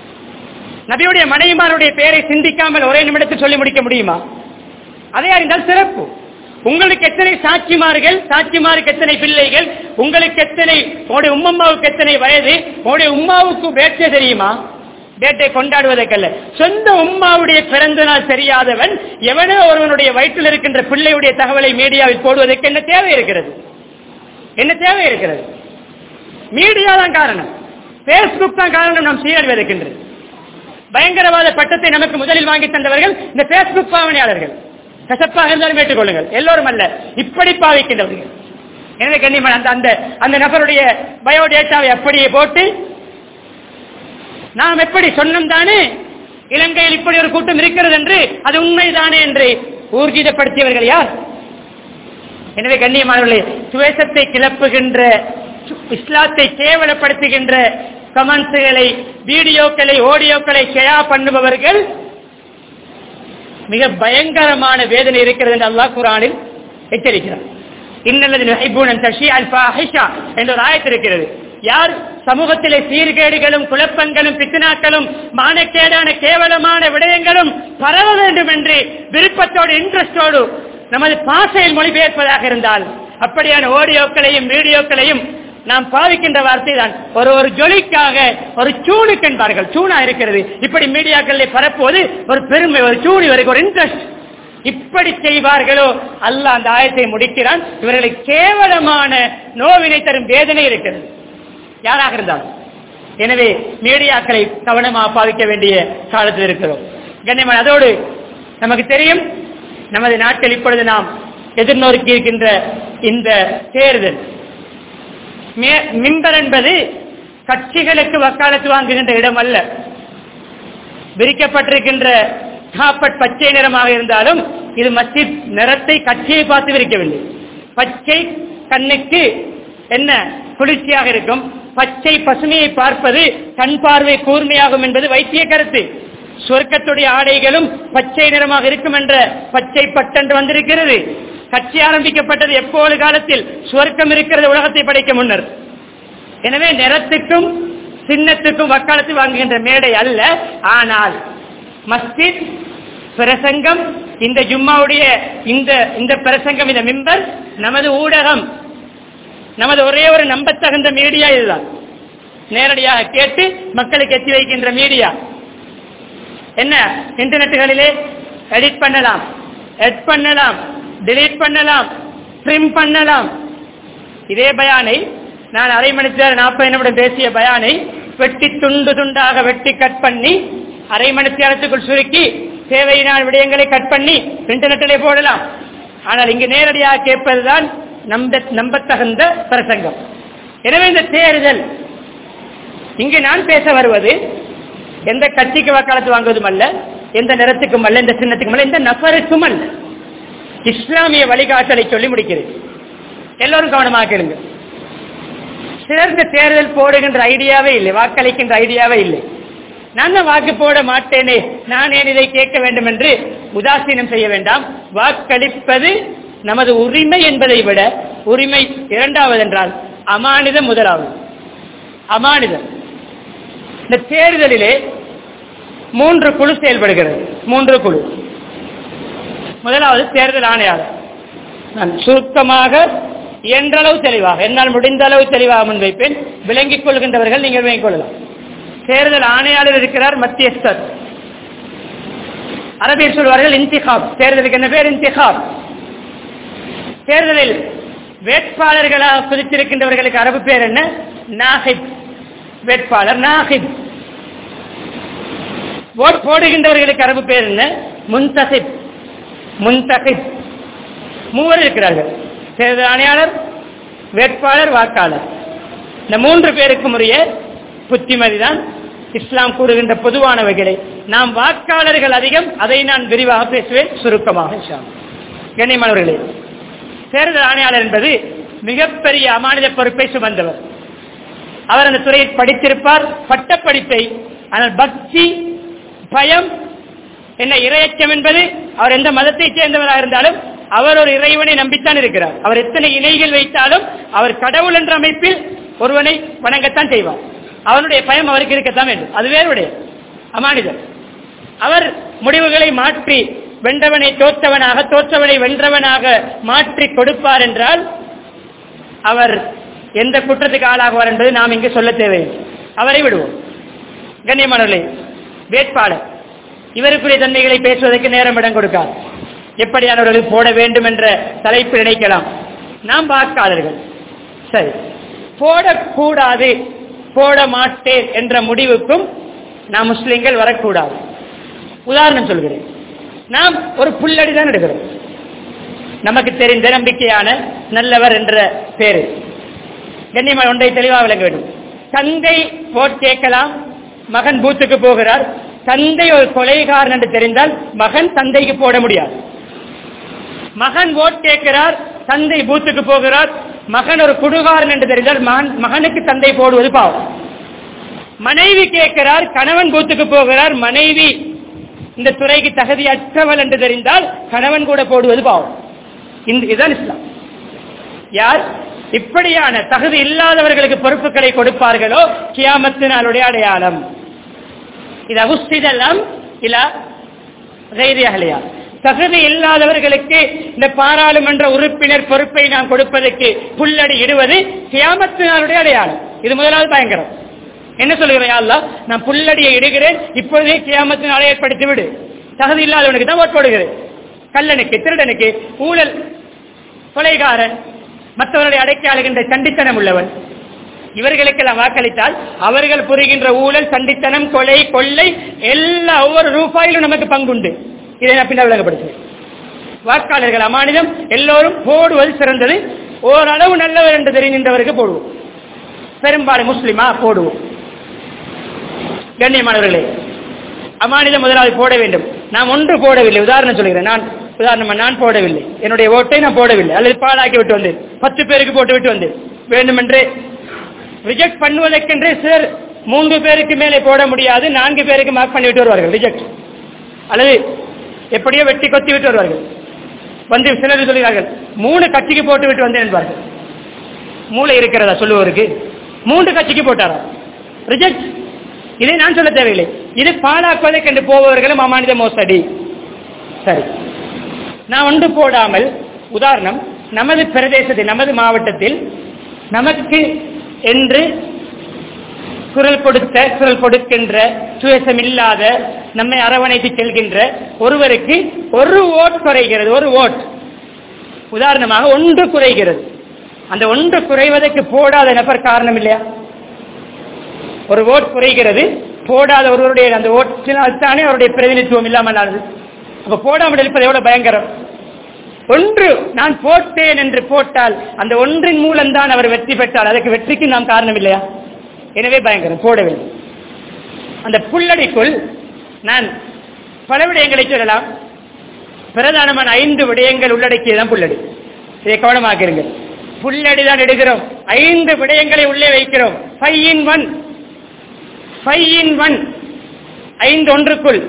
நபியுடைய மனைவிமாருடைய பெயரை சிந்திக்காமல் ஒரே நிமிடத்தில் சொல்லி முடிக்க முடியுமா அதை அறிந்தால் சிறப்பு உங்களுக்கு எத்தனை சாட்சிமார்கள் சாட்சிமாருக்கு எத்தனை பிள்ளைகள் உங்களுக்கு எத்தனை உங்களுடைய உம்மம்மாவுக்கு எத்தனை வயது உங்களுடைய உம்மாவுக்கு பேட்டை தெரியுமா பேட்டை கொண்டாடுவதற்கல்ல சொந்த உம்மாவுடைய பிறந்த நாள் தெரியாதவன் எவனோ ஒருவனுடைய வயிற்றில் இருக்கின்ற பிள்ளையுடைய தகவலை மீடியாவில் போடுவதற்கு என்ன தேவை இருக்கிறது என்ன தேவை இருக்கிறது மீடியா தான் காரணம் பேஸ்புக் தான் காரணம் நாம் சீரழிவதற்கின்றது பயங்கரவாத பட்டத்தை நமக்கு முதலில் வாங்கி தந்தவர்கள் இந்த பேஸ்புக் பாவனையாளர்கள் கசப்பாக இருந்தாலும் ஏற்றுக்கொள்ளுங்கள் எல்லோரும் அல்ல இப்படி பாவிக்கின்றவர்கள் எனவே கண்ணியமான அந்த அந்த அந்த நபருடைய பயோடேட்டாவை அப்படியே போட்டு நாம் எப்படி சொன்னோம் தானே இலங்கையில் இப்படி ஒரு கூட்டம் இருக்கிறது என்று அது உண்மைதானே என்று ஊர்ஜிதப்படுத்தியவர்கள் யார் எனவே கண்ணியமானவர்களே சுவேசத்தை கிளப்புகின்ற இஸ்லாத்தை கேவலப்படுத்துகின்ற கமெண்ட்ஸ்களை வீடியோக்களை ஆடியோக்களை ஷேயா பண்ணுபவர்கள் மிக பயங்கரமான வேதனை இருக்கிறது என்று அல்லாஹ் குரானில் எச்சரிக்கிறார் இன்னல்லது என்ற ஒரு ஆயத்து இருக்கிறது யார் சமூகத்திலே சீர்கேடுகளும் குழப்பங்களும் பித்தனாக்களும் மானக்கேடான கேவலமான விடயங்களும் பரவ வேண்டும் என்று விருப்பத்தோடு இன்ட்ரெஸ்டோடு நமது பாசையில் மொழிபெயர்ப்பதாக இருந்தால் அப்படியான ஆடியோக்களையும் வீடியோக்களையும் நாம் பாவிக்கின்ற வார்த்தை தான் ஒரு ஒரு ஜொலிக்காக ஒரு சூனுக்கு என்பார்கள் சூனா இருக்கிறது இப்படி மீடியாக்களில் பரப்புவது ஒரு பெருமை ஒரு சூனி வரைக்கும் ஒரு இன்ட்ரெஸ்ட் இப்படி செய்வார்களோ அல்ல அந்த ஆயத்தை முடிக்கிறான் இவர்களுக்கு கேவலமான நோவினை தரும் வேதனை இருக்கிறது யாராக இருந்தாலும் எனவே மீடியாக்களை கவனமாக பாவிக்க வேண்டிய காலத்தில் இருக்கிறோம் கண்ணியமான அதோடு நமக்கு தெரியும் நமது நாட்டில் இப்பொழுது நாம் எதிர்நோக்கி இருக்கின்ற இந்த தேர்தல் மே- மிம்பர் என்பது கட்சிகளுக்கு வக்காலத்து வாங்குகின்ற இடம் அல்ல விரிக்கப்பட்டிருக்கின்ற காப்பட் பச்சை நிறமாக இருந்தாலும் இது மஸ்ஜித் நிறத்தை கட்சியை பார்த்து விரிக்கவில்லை பச்சை கண்ணுக்கு என்ன குளிர்ச்சியாக இருக்கும் பச்சை பசுமையை பார்ப்பது கண் பார்வை கூர்மையாகும் என்பது வைத்திய கருத்து சொர்க்கத்துடைய ஆடைகளும் பச்சை நிறமாக இருக்கும் என்ற பச்சை பட்டென்று வந்திருக்கிறது கட்சி ஆரம்பிக்கப்பட்டது எப்போது காலத்தில் சுவர்க்கம் இருக்கிறது உலகத்தை படைக்க முன்னர் எனவே நிறத்துக்கும் சின்னத்துக்கும் வக்காலத்து வாங்குகின்ற மேடை அல்ல ஆனால் மஸ்ஜித் பிரசங்கம் இந்த ஜும்மாவுடைய இந்த இந்த பிரசங்கம் இந்த மிம்பர் நமது ஊடகம் நமது ஒரே ஒரு நம்பத்தகுந்த மீடியா இதுதான் நேரடியாக கேட்டு மக்களுக்கு எத்தி வைக்கின்ற மீடியா என்ன இன்டர்நெட்டுகளிலே எடிட் பண்ணலாம் எட் பண்ணலாம் delete பண்ணலாம் ட்ரிம் பண்ணலாம் இதே பயானை நான் அரை மணி நேரம் நாற்பது நிமிடம் பேசிய பயானை வெட்டி துண்டு துண்டாக வெட்டி கட் பண்ணி அரை மணி நேரத்துக்குள் சுருக்கி தேவையினால் விடயங்களை கட் பண்ணி இன்டர்நெட்டிலே போடலாம் ஆனால் இங்கு நேரடியாக கேட்பதுதான் நம்ப நம்பத்தகுந்த பிரசங்கம் எனவே இந்த தேர்தல் இங்கு நான் பேச வருவது எந்த கட்சிக்கு வக்காலத்து வாங்குவதும் அல்ல எந்த நிறத்துக்கும் அல்ல எந்த சின்னத்துக்கும் அல்ல எந்த நபருக்கும் அல்ல இஸ்லாமிய வழிகாட்டலை சொல்லி முடிக்கிறேன் எல்லோரும் கவனமாக கேளுங்க சிலர் இந்த தேர்தல் போடுகின்ற ஐடியாவே இல்லை வாக்களிக்கின்ற ஐடியாவே இல்லை நான் தான் வாக்கு போட மாட்டேனே நான் ஏன் இதை கேட்க வேண்டும் என்று உதாசீனம் செய்ய வேண்டாம் வாக்களிப்பது நமது உரிமை என்பதை விட உரிமை இரண்டாவது என்றால் அமானிதம் முதலாவது அமானிதம் இந்த தேர்தலிலே மூன்று குழு செயல்படுகிறது மூன்று குழு முதலாவது தேர்தல் ஆணையாளர் நான் சுருக்கமாக இயன்றளவு தெளிவாக என்னால் முடிந்த அளவு தெளிவாக முன்வைப்பேன் விளங்கிக் கொள்கின்றவர்கள் நீங்கள் விளங்கிக் கொள்ளலாம் தேர்தல் ஆணையாளர் இருக்கிறார் மத்தியஸ்தர் அரபியர் சொல்வார்கள் இன்திகாப் தேர்தலுக்கு என்ன பேர் இன்திகாப் தேர்தலில் வேட்பாளர்களாக குறித்திருக்கின்றவர்களுக்கு அரபு பேர் என்ன நாஹிப் வேட்பாளர் நாஹிப் ஓட் போடுகின்றவர்களுக்கு அரபு பேர் என்ன முன்தசிப் முன்தகிப் மூவர் இருக்கிறார்கள் தேர்தல் ஆணையாளர் வேட்பாளர் வாக்காளர் இந்த மூன்று பேருக்கும் உரிய புத்திமதி தான் இஸ்லாம் கூறுகின்ற பொதுவானவைகளை நாம் வாக்காளர்கள் அதிகம் அதை நான் விரிவாக பேசுவேன் சுருக்கமாக இன்ஷா அல்லாஹ். கண்ணியமானவர்களே தேர்தல் ஆணையாளர் என்பது மிகப்பெரிய அமானித பொறுப்பை சுமந்தவர் அவர் அந்த துறையில் படித்திருப்பார் பட்டப்படிப்பை ஆனால் பக்தி பயம் என்ன இரையச்சம் என்பது அவர் எந்த மதத்தைச் சேர்ந்தவராக இருந்தாலும் அவர் ஒரு இறைவனை நம்பித்தான் இருக்கிறார் அவர் எத்தனை இணைகள் வைத்தாலும் அவர் கடவுள் என்ற அமைப்பில் ஒருவனை வணங்கத்தான் செய்வார் அவனுடைய பயம் அவருக்கு இருக்கத்தான் வேண்டும் அது வேறுடைய அமானிதர் அவர் முடிவுகளை மாற்றி வென்றவனை தோற்றவனாக தோற்றவனை வென்றவனாக மாற்றி கொடுப்பார் என்றால் அவர் எந்த குற்றத்துக்கு ஆளாகுவார் என்பது நாம் இங்கு சொல்ல தேவையில்லை அவரை விடுவோம் கண்ணியமானவர்களே வேட்பாளர் இவருக்குரிய தன்மைகளை பேசுவதற்கு நேரம் இடம் கொடுக்கார் எப்படியானவர்களுக்கு போட வேண்டும் என்ற தலைப்பு நினைக்கலாம் நாம் வாக்காளர்கள் சரி போடக்கூடாது போட மாட்டேன் என்ற முடிவுக்கும் நாம் முஸ்லிம்கள் வரக்கூடாது உதாரணம் சொல்கிறேன் நாம் ஒரு புல்லடி தான் எடுக்கிறோம் நமக்கு தெரிந்த நம்பிக்கையான நல்லவர் என்ற பேரு கண்ணியமான ஒன்றை தெளிவாக விளங்க வேண்டும் தந்தை போட் கேட்கலாம் மகன் பூத்துக்கு போகிறார் தந்தை ஒரு கொலைகாரன் என்று தெரிந்தால் மகன் தந்தைக்கு போட முடியாது மகன் ஓட் கேட்கிறார் தந்தை பூத்துக்கு போகிறார் மகன் ஒரு குடுகாரன் என்று தெரிந்தால் மகன் மகனுக்கு தந்தை போடுவது பாவம் மனைவி கேட்கிறார் கணவன் பூத்துக்கு போகிறார் மனைவி இந்த துறைக்கு தகுதியற்றவள் என்று தெரிந்தால் கணவன் கூட போடுவது பாவம் இந்த இதுதான் இஸ்லாம் யார் இப்படியான தகுதி இல்லாதவர்களுக்கு பொறுப்புகளை கொடுப்பார்களோ கியாமத்தினாலுடைய அடையாளம் இது அகுஸ்திதெல்லாம் இல்ல தைரியகலையா தகுதி இல்லாதவர்களுக்கு இந்த பாராளுமன்ற உறுப்பினர் பொறுப்பை நாம் கொடுப்பதற்கு புல்லடி இடுவது கியாமத்தினாலுடைய அடையாளம் இது முதலாவது பயங்கரம் என்ன சொல்லுகிறேன் அல்லா நான் புல்லடியை இடுகிறேன் இப்பொழுதே கியாமத்தினாலே ஏற்படுத்தி விடு தகுதி இல்லாதவனுக்கு தான் ஓட் போடுகிறேன் கல்லனுக்கு திருடனுக்கு ஊழல் கொலைகாரன் மற்றவர்களை அடைக்கி ஆளுகின்ற சண்டித்தனம் உள்ளவன் இவர்களுக்கெல்லாம் வாக்களித்தால் அவர்கள் புரிகின்ற ஊழல் சண்டித்தனம் கொலை கொள்ளை எல்லா ஒவ்வொரு ரூபாயிலும் நமக்கு பங்குண்டு இதை நான் பின்னர் விளங்கப்படுத்துவேன் வாக்காளர்கள் அமானிதம் எல்லோரும் போடுவது சிறந்தது ஓரளவு நல்லவர் என்று தெரிகின்றவருக்கு போடுவோம் பெரும்பாலும் முஸ்லிமா போடுவோம் கண்ணியமானவர்களே அமானிதம் முதலாவது போட வேண்டும் நாம் ஒன்று போடவில்லை உதாரணம் சொல்கிறேன் நான் உதாரணமா நான் போடவில்லை என்னுடைய ஓட்டை நான் போடவில்லை அல்லது பாலாக்கி விட்டு வந்தேன் பத்து பேருக்கு போட்டு விட்டு வந்தேன் வேண்டுமென்றே ரிஜெக்ட் பண்ணுவதற்கென்றே சிலர் மூன்று பேருக்கு மேலே போட முடியாது நான்கு பேருக்கு மார்க் பண்ணி விட்டு வருவார்கள் ரிஜெக்ட் அல்லது எப்படியோ வெட்டி கொத்தி விட்டு வருவார்கள் வந்து சிலர் சொல்கிறார்கள் மூணு கட்சிக்கு போட்டு விட்டு வந்தேன் என்பார்கள் மூளை இருக்கிறதா சொல்லுவதற்கு மூன்று கட்சிக்கு போட்டாரா ரிஜெக்ட் இதை நான் சொல்ல தேவையில்லை இது பாழாக்குவதற்கு என்று போபவர்களும் அமானித மோசடி சரி நான் ஒன்று போடாமல் உதாரணம் நமது பிரதேசத்தில் நமது மாவட்டத்தில் நமக்கு என்று குரல் கொடுத்த குரல் கொடுக்கின்ற சுயசம் இல்லாத நம்மை அரவணைத்து செல்கின்ற ஒருவருக்கு ஒரு ஓட் குறைகிறது ஒரு ஓட் உதாரணமாக ஒன்று குறைகிறது அந்த ஒன்று குறைவதற்கு போடாத நபர் காரணம் இல்லையா ஒரு ஓட் குறைகிறது போடாத ஒருவருடைய அந்த ஓட்டினால் தானே அவருடைய பிரதிநிதித்துவம் இல்லாமல் ஆனது அப்ப போடாமல் இருப்பது எவ்வளவு பயங்கரம் ஒன்று நான் போட்டேன் என்று போட்டால் அந்த ஒன்றின் மூலம்தான் அவர் வெற்றி பெற்றால் அதற்கு வெற்றிக்கு நாம் காரணம் இல்லையா எனவே பயங்கரம் போட வேண்டும் அந்த புல்லடிக்குள் நான் பல விடயங்களை சொல்லலாம் பிரதானமான ஐந்து விடயங்கள் உள்ளடக்கியதான் புல்லடி இதை கவனமாக இருங்கள் புல்லடி தான் எடுக்கிறோம் ஐந்து விடயங்களை உள்ளே வைக்கிறோம் five in one five in one ஐந்து ஒன்றுக்குள்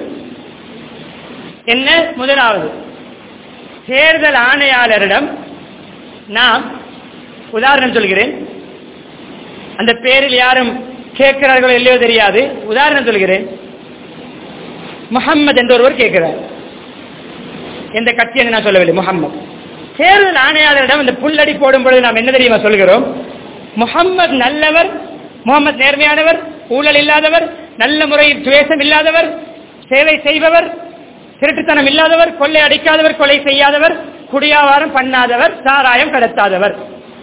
என்ன முதலாவது தேர்தல் ஆணையாளரிடம் நாம் உதாரணம் சொல்கிறேன் அந்த பேரில் யாரும் கேட்கிறார்களோ இல்லையோ தெரியாது உதாரணம் சொல்கிறேன் முகம்மது என்ற ஒருவர் கேட்கிறார் எந்த கட்சி என்று நான் சொல்லவில்லை முகம்மது தேர்தல் ஆணையாளரிடம் இந்த புல்லடி போடும் பொழுது நாம் என்ன தெரியுமா சொல்கிறோம் முகம்மது நல்லவர் முகமது நேர்மையானவர் ஊழல் இல்லாதவர் நல்ல முறையில் துவேஷம் இல்லாதவர் சேவை செய்பவர் திருட்டுத்தனம் இல்லாதவர் கொள்ளை அடிக்காதவர் கொலை செய்யாதவர் குடியாவாரம் பண்ணாதவர் சாராயம் கடத்தாதவர்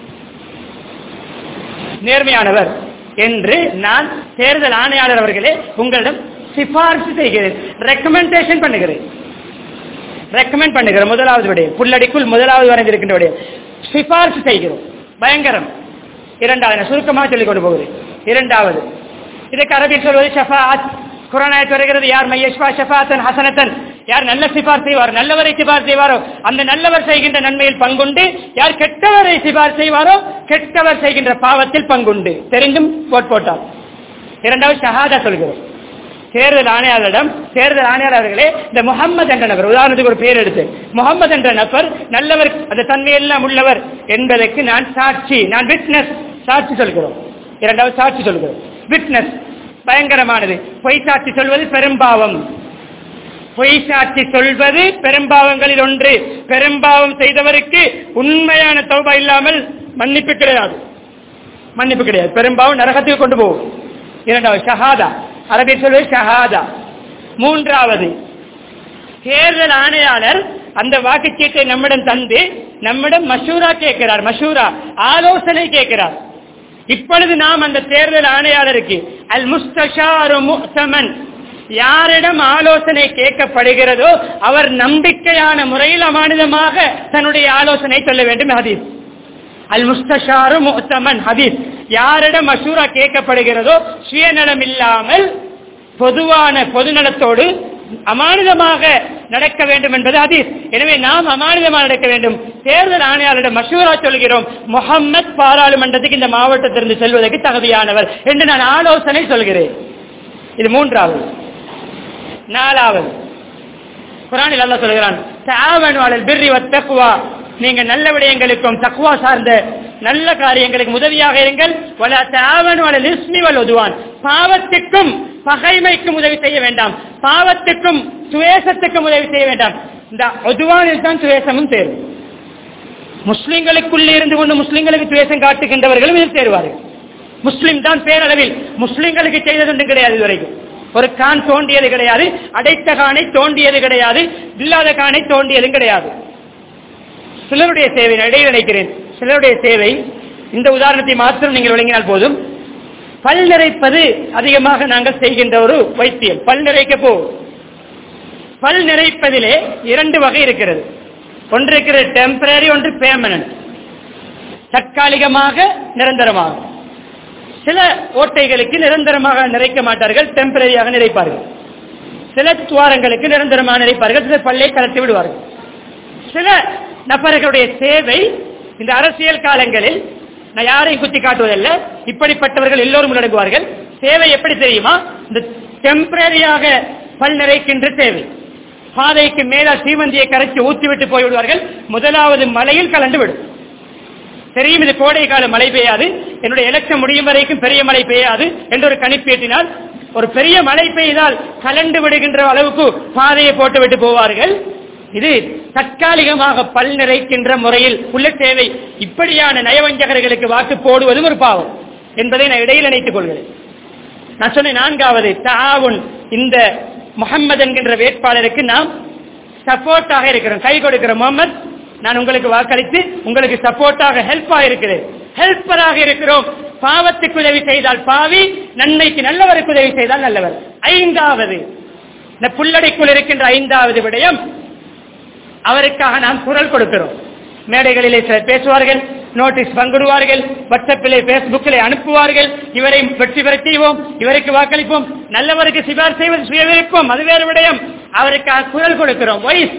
நேர்மையானவர் என்று நான் தேர்தல் ஆணையாளர் அவர்களே உங்களிடம் சிபாரிசு செய்கிறேன் ரெக்கமெண்டேஷன் பண்ணுகிறேன் ரெக்கமெண்ட் பண்ணுகிறோம் முதலாவது விடயம் புல்லடிக்குள் முதலாவது வரைந்திருக்கின்ற விடயம் சிபாரிசு செய்கிறோம் பயங்கரம் இரண்டாவது நான் சுருக்கமாக சொல்லிக் கொண்டு போகிறேன் இரண்டாவது இதுக்கு அரபில் சொல்வது ஷஃபாத் குரானாயத் வருகிறது யார் மையஷ்வா ஷஃபாத்தன் ஹசனத்தன் யார் நல்ல சிபார் செய்வார் நல்லவரை சிபார் செய்வாரோ அந்த நல்லவர் செய்கின்ற நன்மையில் பங்குண்டு யார் கெட்டவரை சிபார் செய்வாரோ கெட்டவர் செய்கின்ற பாவத்தில் பங்குண்டு தெரிந்தும் போட் போட்டார் இரண்டாவது ஷஹாதா சொல்கிறோம் தேர்தல் ஆணையாளரிடம் தேர்தல் ஆணையாளர்களே இந்த முகம்மது என்ற நபர் உதாரணத்துக்கு ஒரு பேர் எடுத்து முகம்மது என்ற நபர் நல்லவர் அந்த தன்மையெல்லாம் உள்ளவர் என்பதற்கு நான் சாட்சி நான் விட்னஸ் சாட்சி சொல்கிறோம் இரண்டாவது சாட்சி சொல்கிறோம் விட்னஸ் பயங்கரமானது பொய் சாட்சி சொல்வது பெரும்பாவம் பொய் சாட்சி சொல்வது பெரும்பாவங்களில் ஒன்று பெரும்பாவம் செய்தவருக்கு உண்மையான தௌபா இல்லாமல் மன்னிப்பு கிடையாது மன்னிப்பு கிடையாது பெரும்பாவம் நரகத்துக்கு கொண்டு போகும் இரண்டாவது ஷஹாதா அரபில் சொல்வது ஷஹாதா மூன்றாவது தேர்தல் ஆணையாளர் அந்த வாக்குச்சீட்டை நம்மிடம் தந்து நம்மிடம் மஷூரா கேட்கிறார் மஷூரா ஆலோசனை கேட்கிறார் இப்பொழுது நாம் அந்த தேர்தல் ஆணையாளருக்கு அல் முஸ்தஷாரு முஹ்தமன் யாரிடம் ஆலோசனை கேட்கப்படுகிறதோ அவர் நம்பிக்கையான முறையில் அமானிதமாக தன்னுடைய ஆலோசனை சொல்ல வேண்டும் ஹதீஸ் அல் முஸ்தஷாரு முஹ்தமன் ஹதீஸ் யாரிடம் மஷூரா கேட்கப்படுகிறதோ சுயநலம் இல்லாமல் பொதுவான பொதுநலத்தோடு அமானிதமாக நடக்க வேண்டும் என்பது ஹதீஸ் எனவே நாம் அமானிதமாக நடக்க வேண்டும் தேர்தல் ஆணையாளரிடம் மஷூரா சொல்கிறோம் முகம்மது பாராளுமன்றத்துக்கு இந்த மாவட்டத்திலிருந்து செல்வதற்கு தகுதியானவர் என்று நான் ஆலோசனை சொல்கிறேன் இது மூன்றாவது நாலாவது குரானில் அல்லா சொல்கிறான் தாவனு அலல் பிர்ரி வத்தக்குவா நீங்க நல்ல விடயங்களுக்கும் தக்குவா சார்ந்த நல்ல காரியங்களுக்கு உதவியாக இருங்கள் வல தாவனு அலல் இஸ்மி வல் உதுவான் பாவத்துக்கும் பகைமைக்கும் உதவி செய்ய வேண்டாம் பாவத்துக்கும் சுவேசத்துக்கும் உதவி செய்ய வேண்டாம் இந்த ஒதுவானில் தான் சுவேசமும் சேரும் முஸ்லிம்களுக்குள்ளே இருந்து கொண்டு முஸ்லிம்களுக்கு துவேஷம் காட்டுகின்றவர்களும் இதில் சேருவார்கள் முஸ்லிம் தான் பேரளவில் முஸ்லிம்களுக்கு செய்தது ஒன்றும் கிடையாது இதுவரைக்கும் ஒரு கான் தோண்டியது கிடையாது அடைத்த கானை தோண்டியது கிடையாது இல்லாத கானை தோண்டியதும் கிடையாது சிலருடைய சேவை நான் இடையில் நினைக்கிறேன் சிலருடைய சேவை இந்த உதாரணத்தை மாத்திரம் நீங்கள் விளங்கினால் போதும் பல் நிறைப்பது அதிகமாக நாங்கள் செய்கின்ற ஒரு வைத்தியம் பல் நிறைக்க போ பல் நிறைப்பதிலே இரண்டு வகை இருக்கிறது ஒன்று இருக்கிறது டெம்பரரி ஒன்று பேர்மனன்ட் தற்காலிகமாக நிரந்தரமாக சில ஓட்டைகளுக்கு நிரந்தரமாக நிறைக்க மாட்டார்கள் டெம்பரரியாக நிறைப்பார்கள் சில துவாரங்களுக்கு நிரந்தரமாக நிறைப்பார்கள் சில பல்லை கலத்தி விடுவார்கள் சில நபர்களுடைய சேவை இந்த அரசியல் காலங்களில் நான் யாரையும் குத்தி காட்டுவதல்ல இப்படிப்பட்டவர்கள் எல்லோரும் உள்ளடங்குவார்கள் சேவை எப்படி தெரியுமா இந்த டெம்பரரியாக பல் நிறைக்கின்ற சேவை பாதைக்கு மேல சீமந்தியை கரைச்சி ஊற்றிவிட்டு போய்விடுவார்கள் முதலாவது மலையில் கலந்து விடும் தெரியும் இது கோடை கால மழை பெய்யாது என்னுடைய எலெக்ஷன் முடியும் வரைக்கும் பெரிய மழை பெய்யாது என்று ஒரு கணிப்பேற்றினால் ஒரு பெரிய மழை பெய்தால் கலண்டு விடுகின்ற அளவுக்கு பாதையை போட்டு விட்டு போவார்கள் இது தற்காலிகமாக பல் நிறைக்கின்ற முறையில் உள்ள தேவை இப்படியான நயவஞ்சகர்களுக்கு வாக்கு போடுவதும் ஒரு பாவம் என்பதை நான் இடையில் இணைத்துக் கொள்கிறேன் நான் சொன்னேன் நான்காவது தாவுன் இந்த முகம்மது என்கின்ற வேட்பாளருக்கு நாம் சப்போர்ட்டாக இருக்கிறோம் கை கொடுக்கிற முகமது நான் உங்களுக்கு வாக்களித்து உங்களுக்கு சப்போர்ட்டாக ஹெல்ப்பாக இருக்கிறேன் ஹெல்ப்பராக இருக்கிறோம் பாவத்துக்கு உதவி செய்தால் பாவி நன்மைக்கு நல்லவருக்கு உதவி செய்தால் நல்லவர் ஐந்தாவது இந்த புல்லடைக்குள் இருக்கின்ற ஐந்தாவது விடயம் அவருக்காக நாம் குரல் கொடுக்கிறோம் மேடைகளிலே சிலர் பேசுவார்கள் நோட்டீஸ் பங்கிடுவார்கள் வாட்ஸ்அப்பிலே பேஸ்புக்கிலே அனுப்புவார்கள் இவரை வெற்றி பெற செய்வோம் இவருக்கு வாக்களிப்போம் நல்லவருக்கு சிபார் செய்வது சுய விருப்பம் அது வேறு விடயம் அவருக்காக குரல் கொடுக்கிறோம் வயசு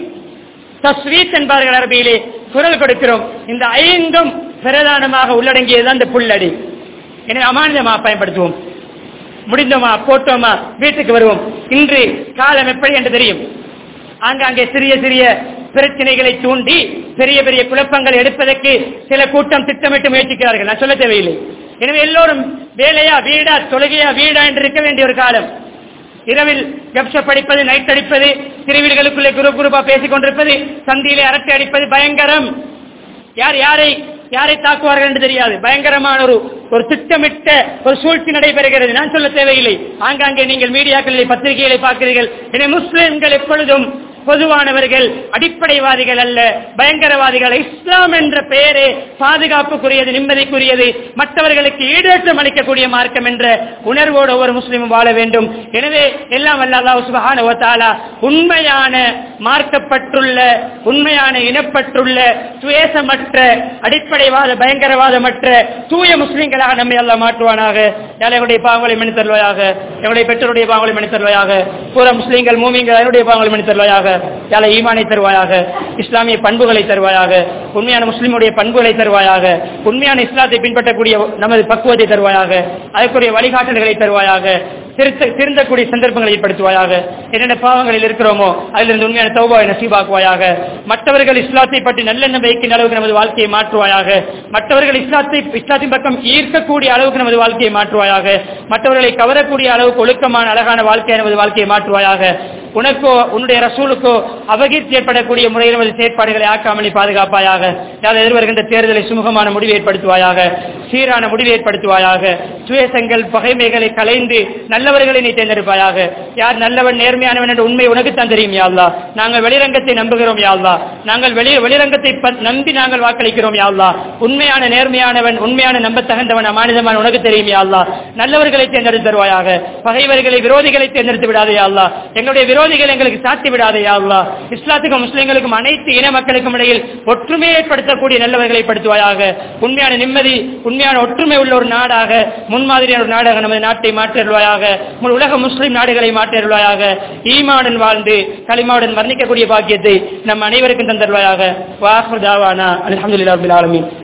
தஸ்வீத் என்பார்கள் அரபியிலே குரல் கொடுக்கிறோம் இந்த ஐந்தும் பிரதானமாக உள்ளடங்கியது அந்த புல்லடி எனவே அமானிதமா பயன்படுத்துவோம் முடிந்தோமா போட்டோமா வீட்டுக்கு வருவோம் இன்று காலம் எப்படி என்று தெரியும் ஆங்காங்கே சிறிய சிறிய பிரச்சனைகளை தூண்டி பெரிய பெரிய குழப்பங்கள் எடுப்பதற்கு சில கூட்டம் திட்டமிட்டு முயற்சிக்கிறார்கள் நான் சொல்ல தேவையில்லை எனவே எல்லோரும் வேலையா வீடா தொழுகையா வீடா என்று இருக்க வேண்டிய ஒரு காலம் இரவில் கப்ஷப் படிப்பது நைட் அடிப்பது திருவில்களுக்குள்ளே குரு குருபா பேசிக் கொண்டிருப்பது சந்தியிலே அரட்டை அடிப்பது பயங்கரம் யார் யாரை யாரை தாக்குவார்கள் என்று தெரியாது பயங்கரமான ஒரு ஒரு திட்டமிட்ட ஒரு சூழ்ச்சி நடைபெறுகிறது நான் சொல்ல தேவையில்லை ஆங்காங்கே நீங்கள் மீடியாக்களில் பத்திரிகைகளை பார்க்கிறீர்கள் எனவே முஸ்லிம்கள் எப்பொழுதும் பொதுவானவர்கள் அடிப்படைவாதிகள் அல்ல பயங்கரவாதிகள் இஸ்லாம் என்ற பெயரே பாதுகாப்புக்குரியது நிம்மதிக்குரியது மற்றவர்களுக்கு ஈடேற்றம் அளிக்கக்கூடிய மார்க்கம் என்ற உணர்வோடு ஒவ்வொரு முஸ்லீமும் வாழ வேண்டும் எனவே எல்லாம் வல்ல அல்லாஹ் சுபஹானஹு வ தஆலா உண்மையான மார்க்கப்பட்டுள்ள உண்மையான இனப்பற்றுள்ள சுயேசமற்ற அடிப்படைவாத பயங்கரவாதமற்ற தூய முஸ்லிம்களாக நம்மை எல்லாம் மாற்றுவானாக எங்களுடைய பாவங்களை மனு தருவாயாக எங்களுடைய பெற்றோருடைய பாவங்களை மனு தருவாயாக பூர முஸ்லீம்கள் மூமிங்கள் என்னுடைய பாவங்களை மனு தருவாயாக யாழ ஈமானை தருவாயாக இஸ்லாமிய பண்புகளை தருவாயாக உண்மையான முஸ்லிமுடைய பண்புகளை தருவாயாக உண்மையான இஸ்லாத்தை பின்பற்றக்கூடிய நமது பக்குவத்தை தருவாயாக அதற்குரிய வழிகாட்டல்களை தருவாயாக திருத்த திருந்தக்கூடிய சந்தர்ப்பங்களை ஏற்படுத்துவாயாக என்னென்ன பாவங்களில் இருக்கிறோமோ அதிலிருந்து உண்மையான தௌபாவை நசீபாக்குவாயாக மற்றவர்கள் இஸ்லாத்தை பற்றி நல்லெண்ணம் வைக்கின்ற அளவுக்கு நமது வாழ்க்கையை மாற்றுவாயாக மற்றவர்கள் இஸ்லாத்தை இஸ்லாத்தின் பக்கம் ஈர்க்கக்கூடிய அளவுக்கு நமது வாழ்க்கையை மாற்றுவாயாக மற்றவர்களை கவரக்கூடிய அளவுக்கு ஒழுக்கமான அழகான வாழ்க்கையை நமது வாழ்க்கையை மாற்றுவாயாக உனக்கோ உன்னுடைய ரசூலுக்கோ அபகீர்த்தி ஏற்படக்கூடிய முறையில் நமது செயற்பாடுகளை ஆக்காமலை பாதுகாப்பாயாக யார் எதிர்வருகின்ற தேர்தலை சுமூகமான முடிவு ஏற்படுத்துவாயாக சீரான முடிவு ஏற்படுத்துவாயாக சுயசங்கள் பகைமைகளை கலைந்து நல்லவர்களை நீ தேர்ந்தெடுப்பாயாக யார் நல்லவன் நேர்மையானவன் என்ற உண்மை உனக்கு தான் தெரியும் யாழ்லா நாங்கள் வெளிரங்கத்தை நம்புகிறோம் யாழ்லா நாங்கள் வெளி வெளிரங்கத்தை ப- நம்பி நாங்கள் வாக்களிக்கிறோம் யாழ்லா உண்மையான நேர்மையானவன் உண்மையான நம்பத்தகந்தவன் அமானிதமான உனக்கு தெரியும் யாழ்லா நல்லவர்களை தேர்ந்தெடுத்து தருவாயாக பகைவர்களை விரோதிகளை தேர்ந்தெடுத்து விடாதே யாழ்லா எங்களுடைய விரோதிகள் எங்களுக்கு சாத்தி விடாதே யாழ்லா இஸ்லாத்துக்கும் முஸ்லிம்களுக்கும் அனைத்து இன மக்களுக்கும் இடையில் ஒற்றுமையை ஏற்படுத்தக்கூடிய நல்லவர்களை படுத்துவாயாக உண்மையான நிம்மதி உண்மையான ஒற்றுமை உள்ள ஒரு நாடாக முன்மாதிரியான ஒரு நாடாக நமது நாட்டை மாற்றிடுவாயாக உலக முஸ்லிம் நாடுகளை மாற்றிடுவாயாக ஈமாவுடன் வாழ்ந்து களிமாவுடன் வர்ணிக்கக்கூடிய பாக்கியத்தை நம் அனைவருக்கும் தந்தருவாயாக வாஹர் தாவானா அல்ஹம்துலில்லாஹி ரப்பில் ஆலமீன்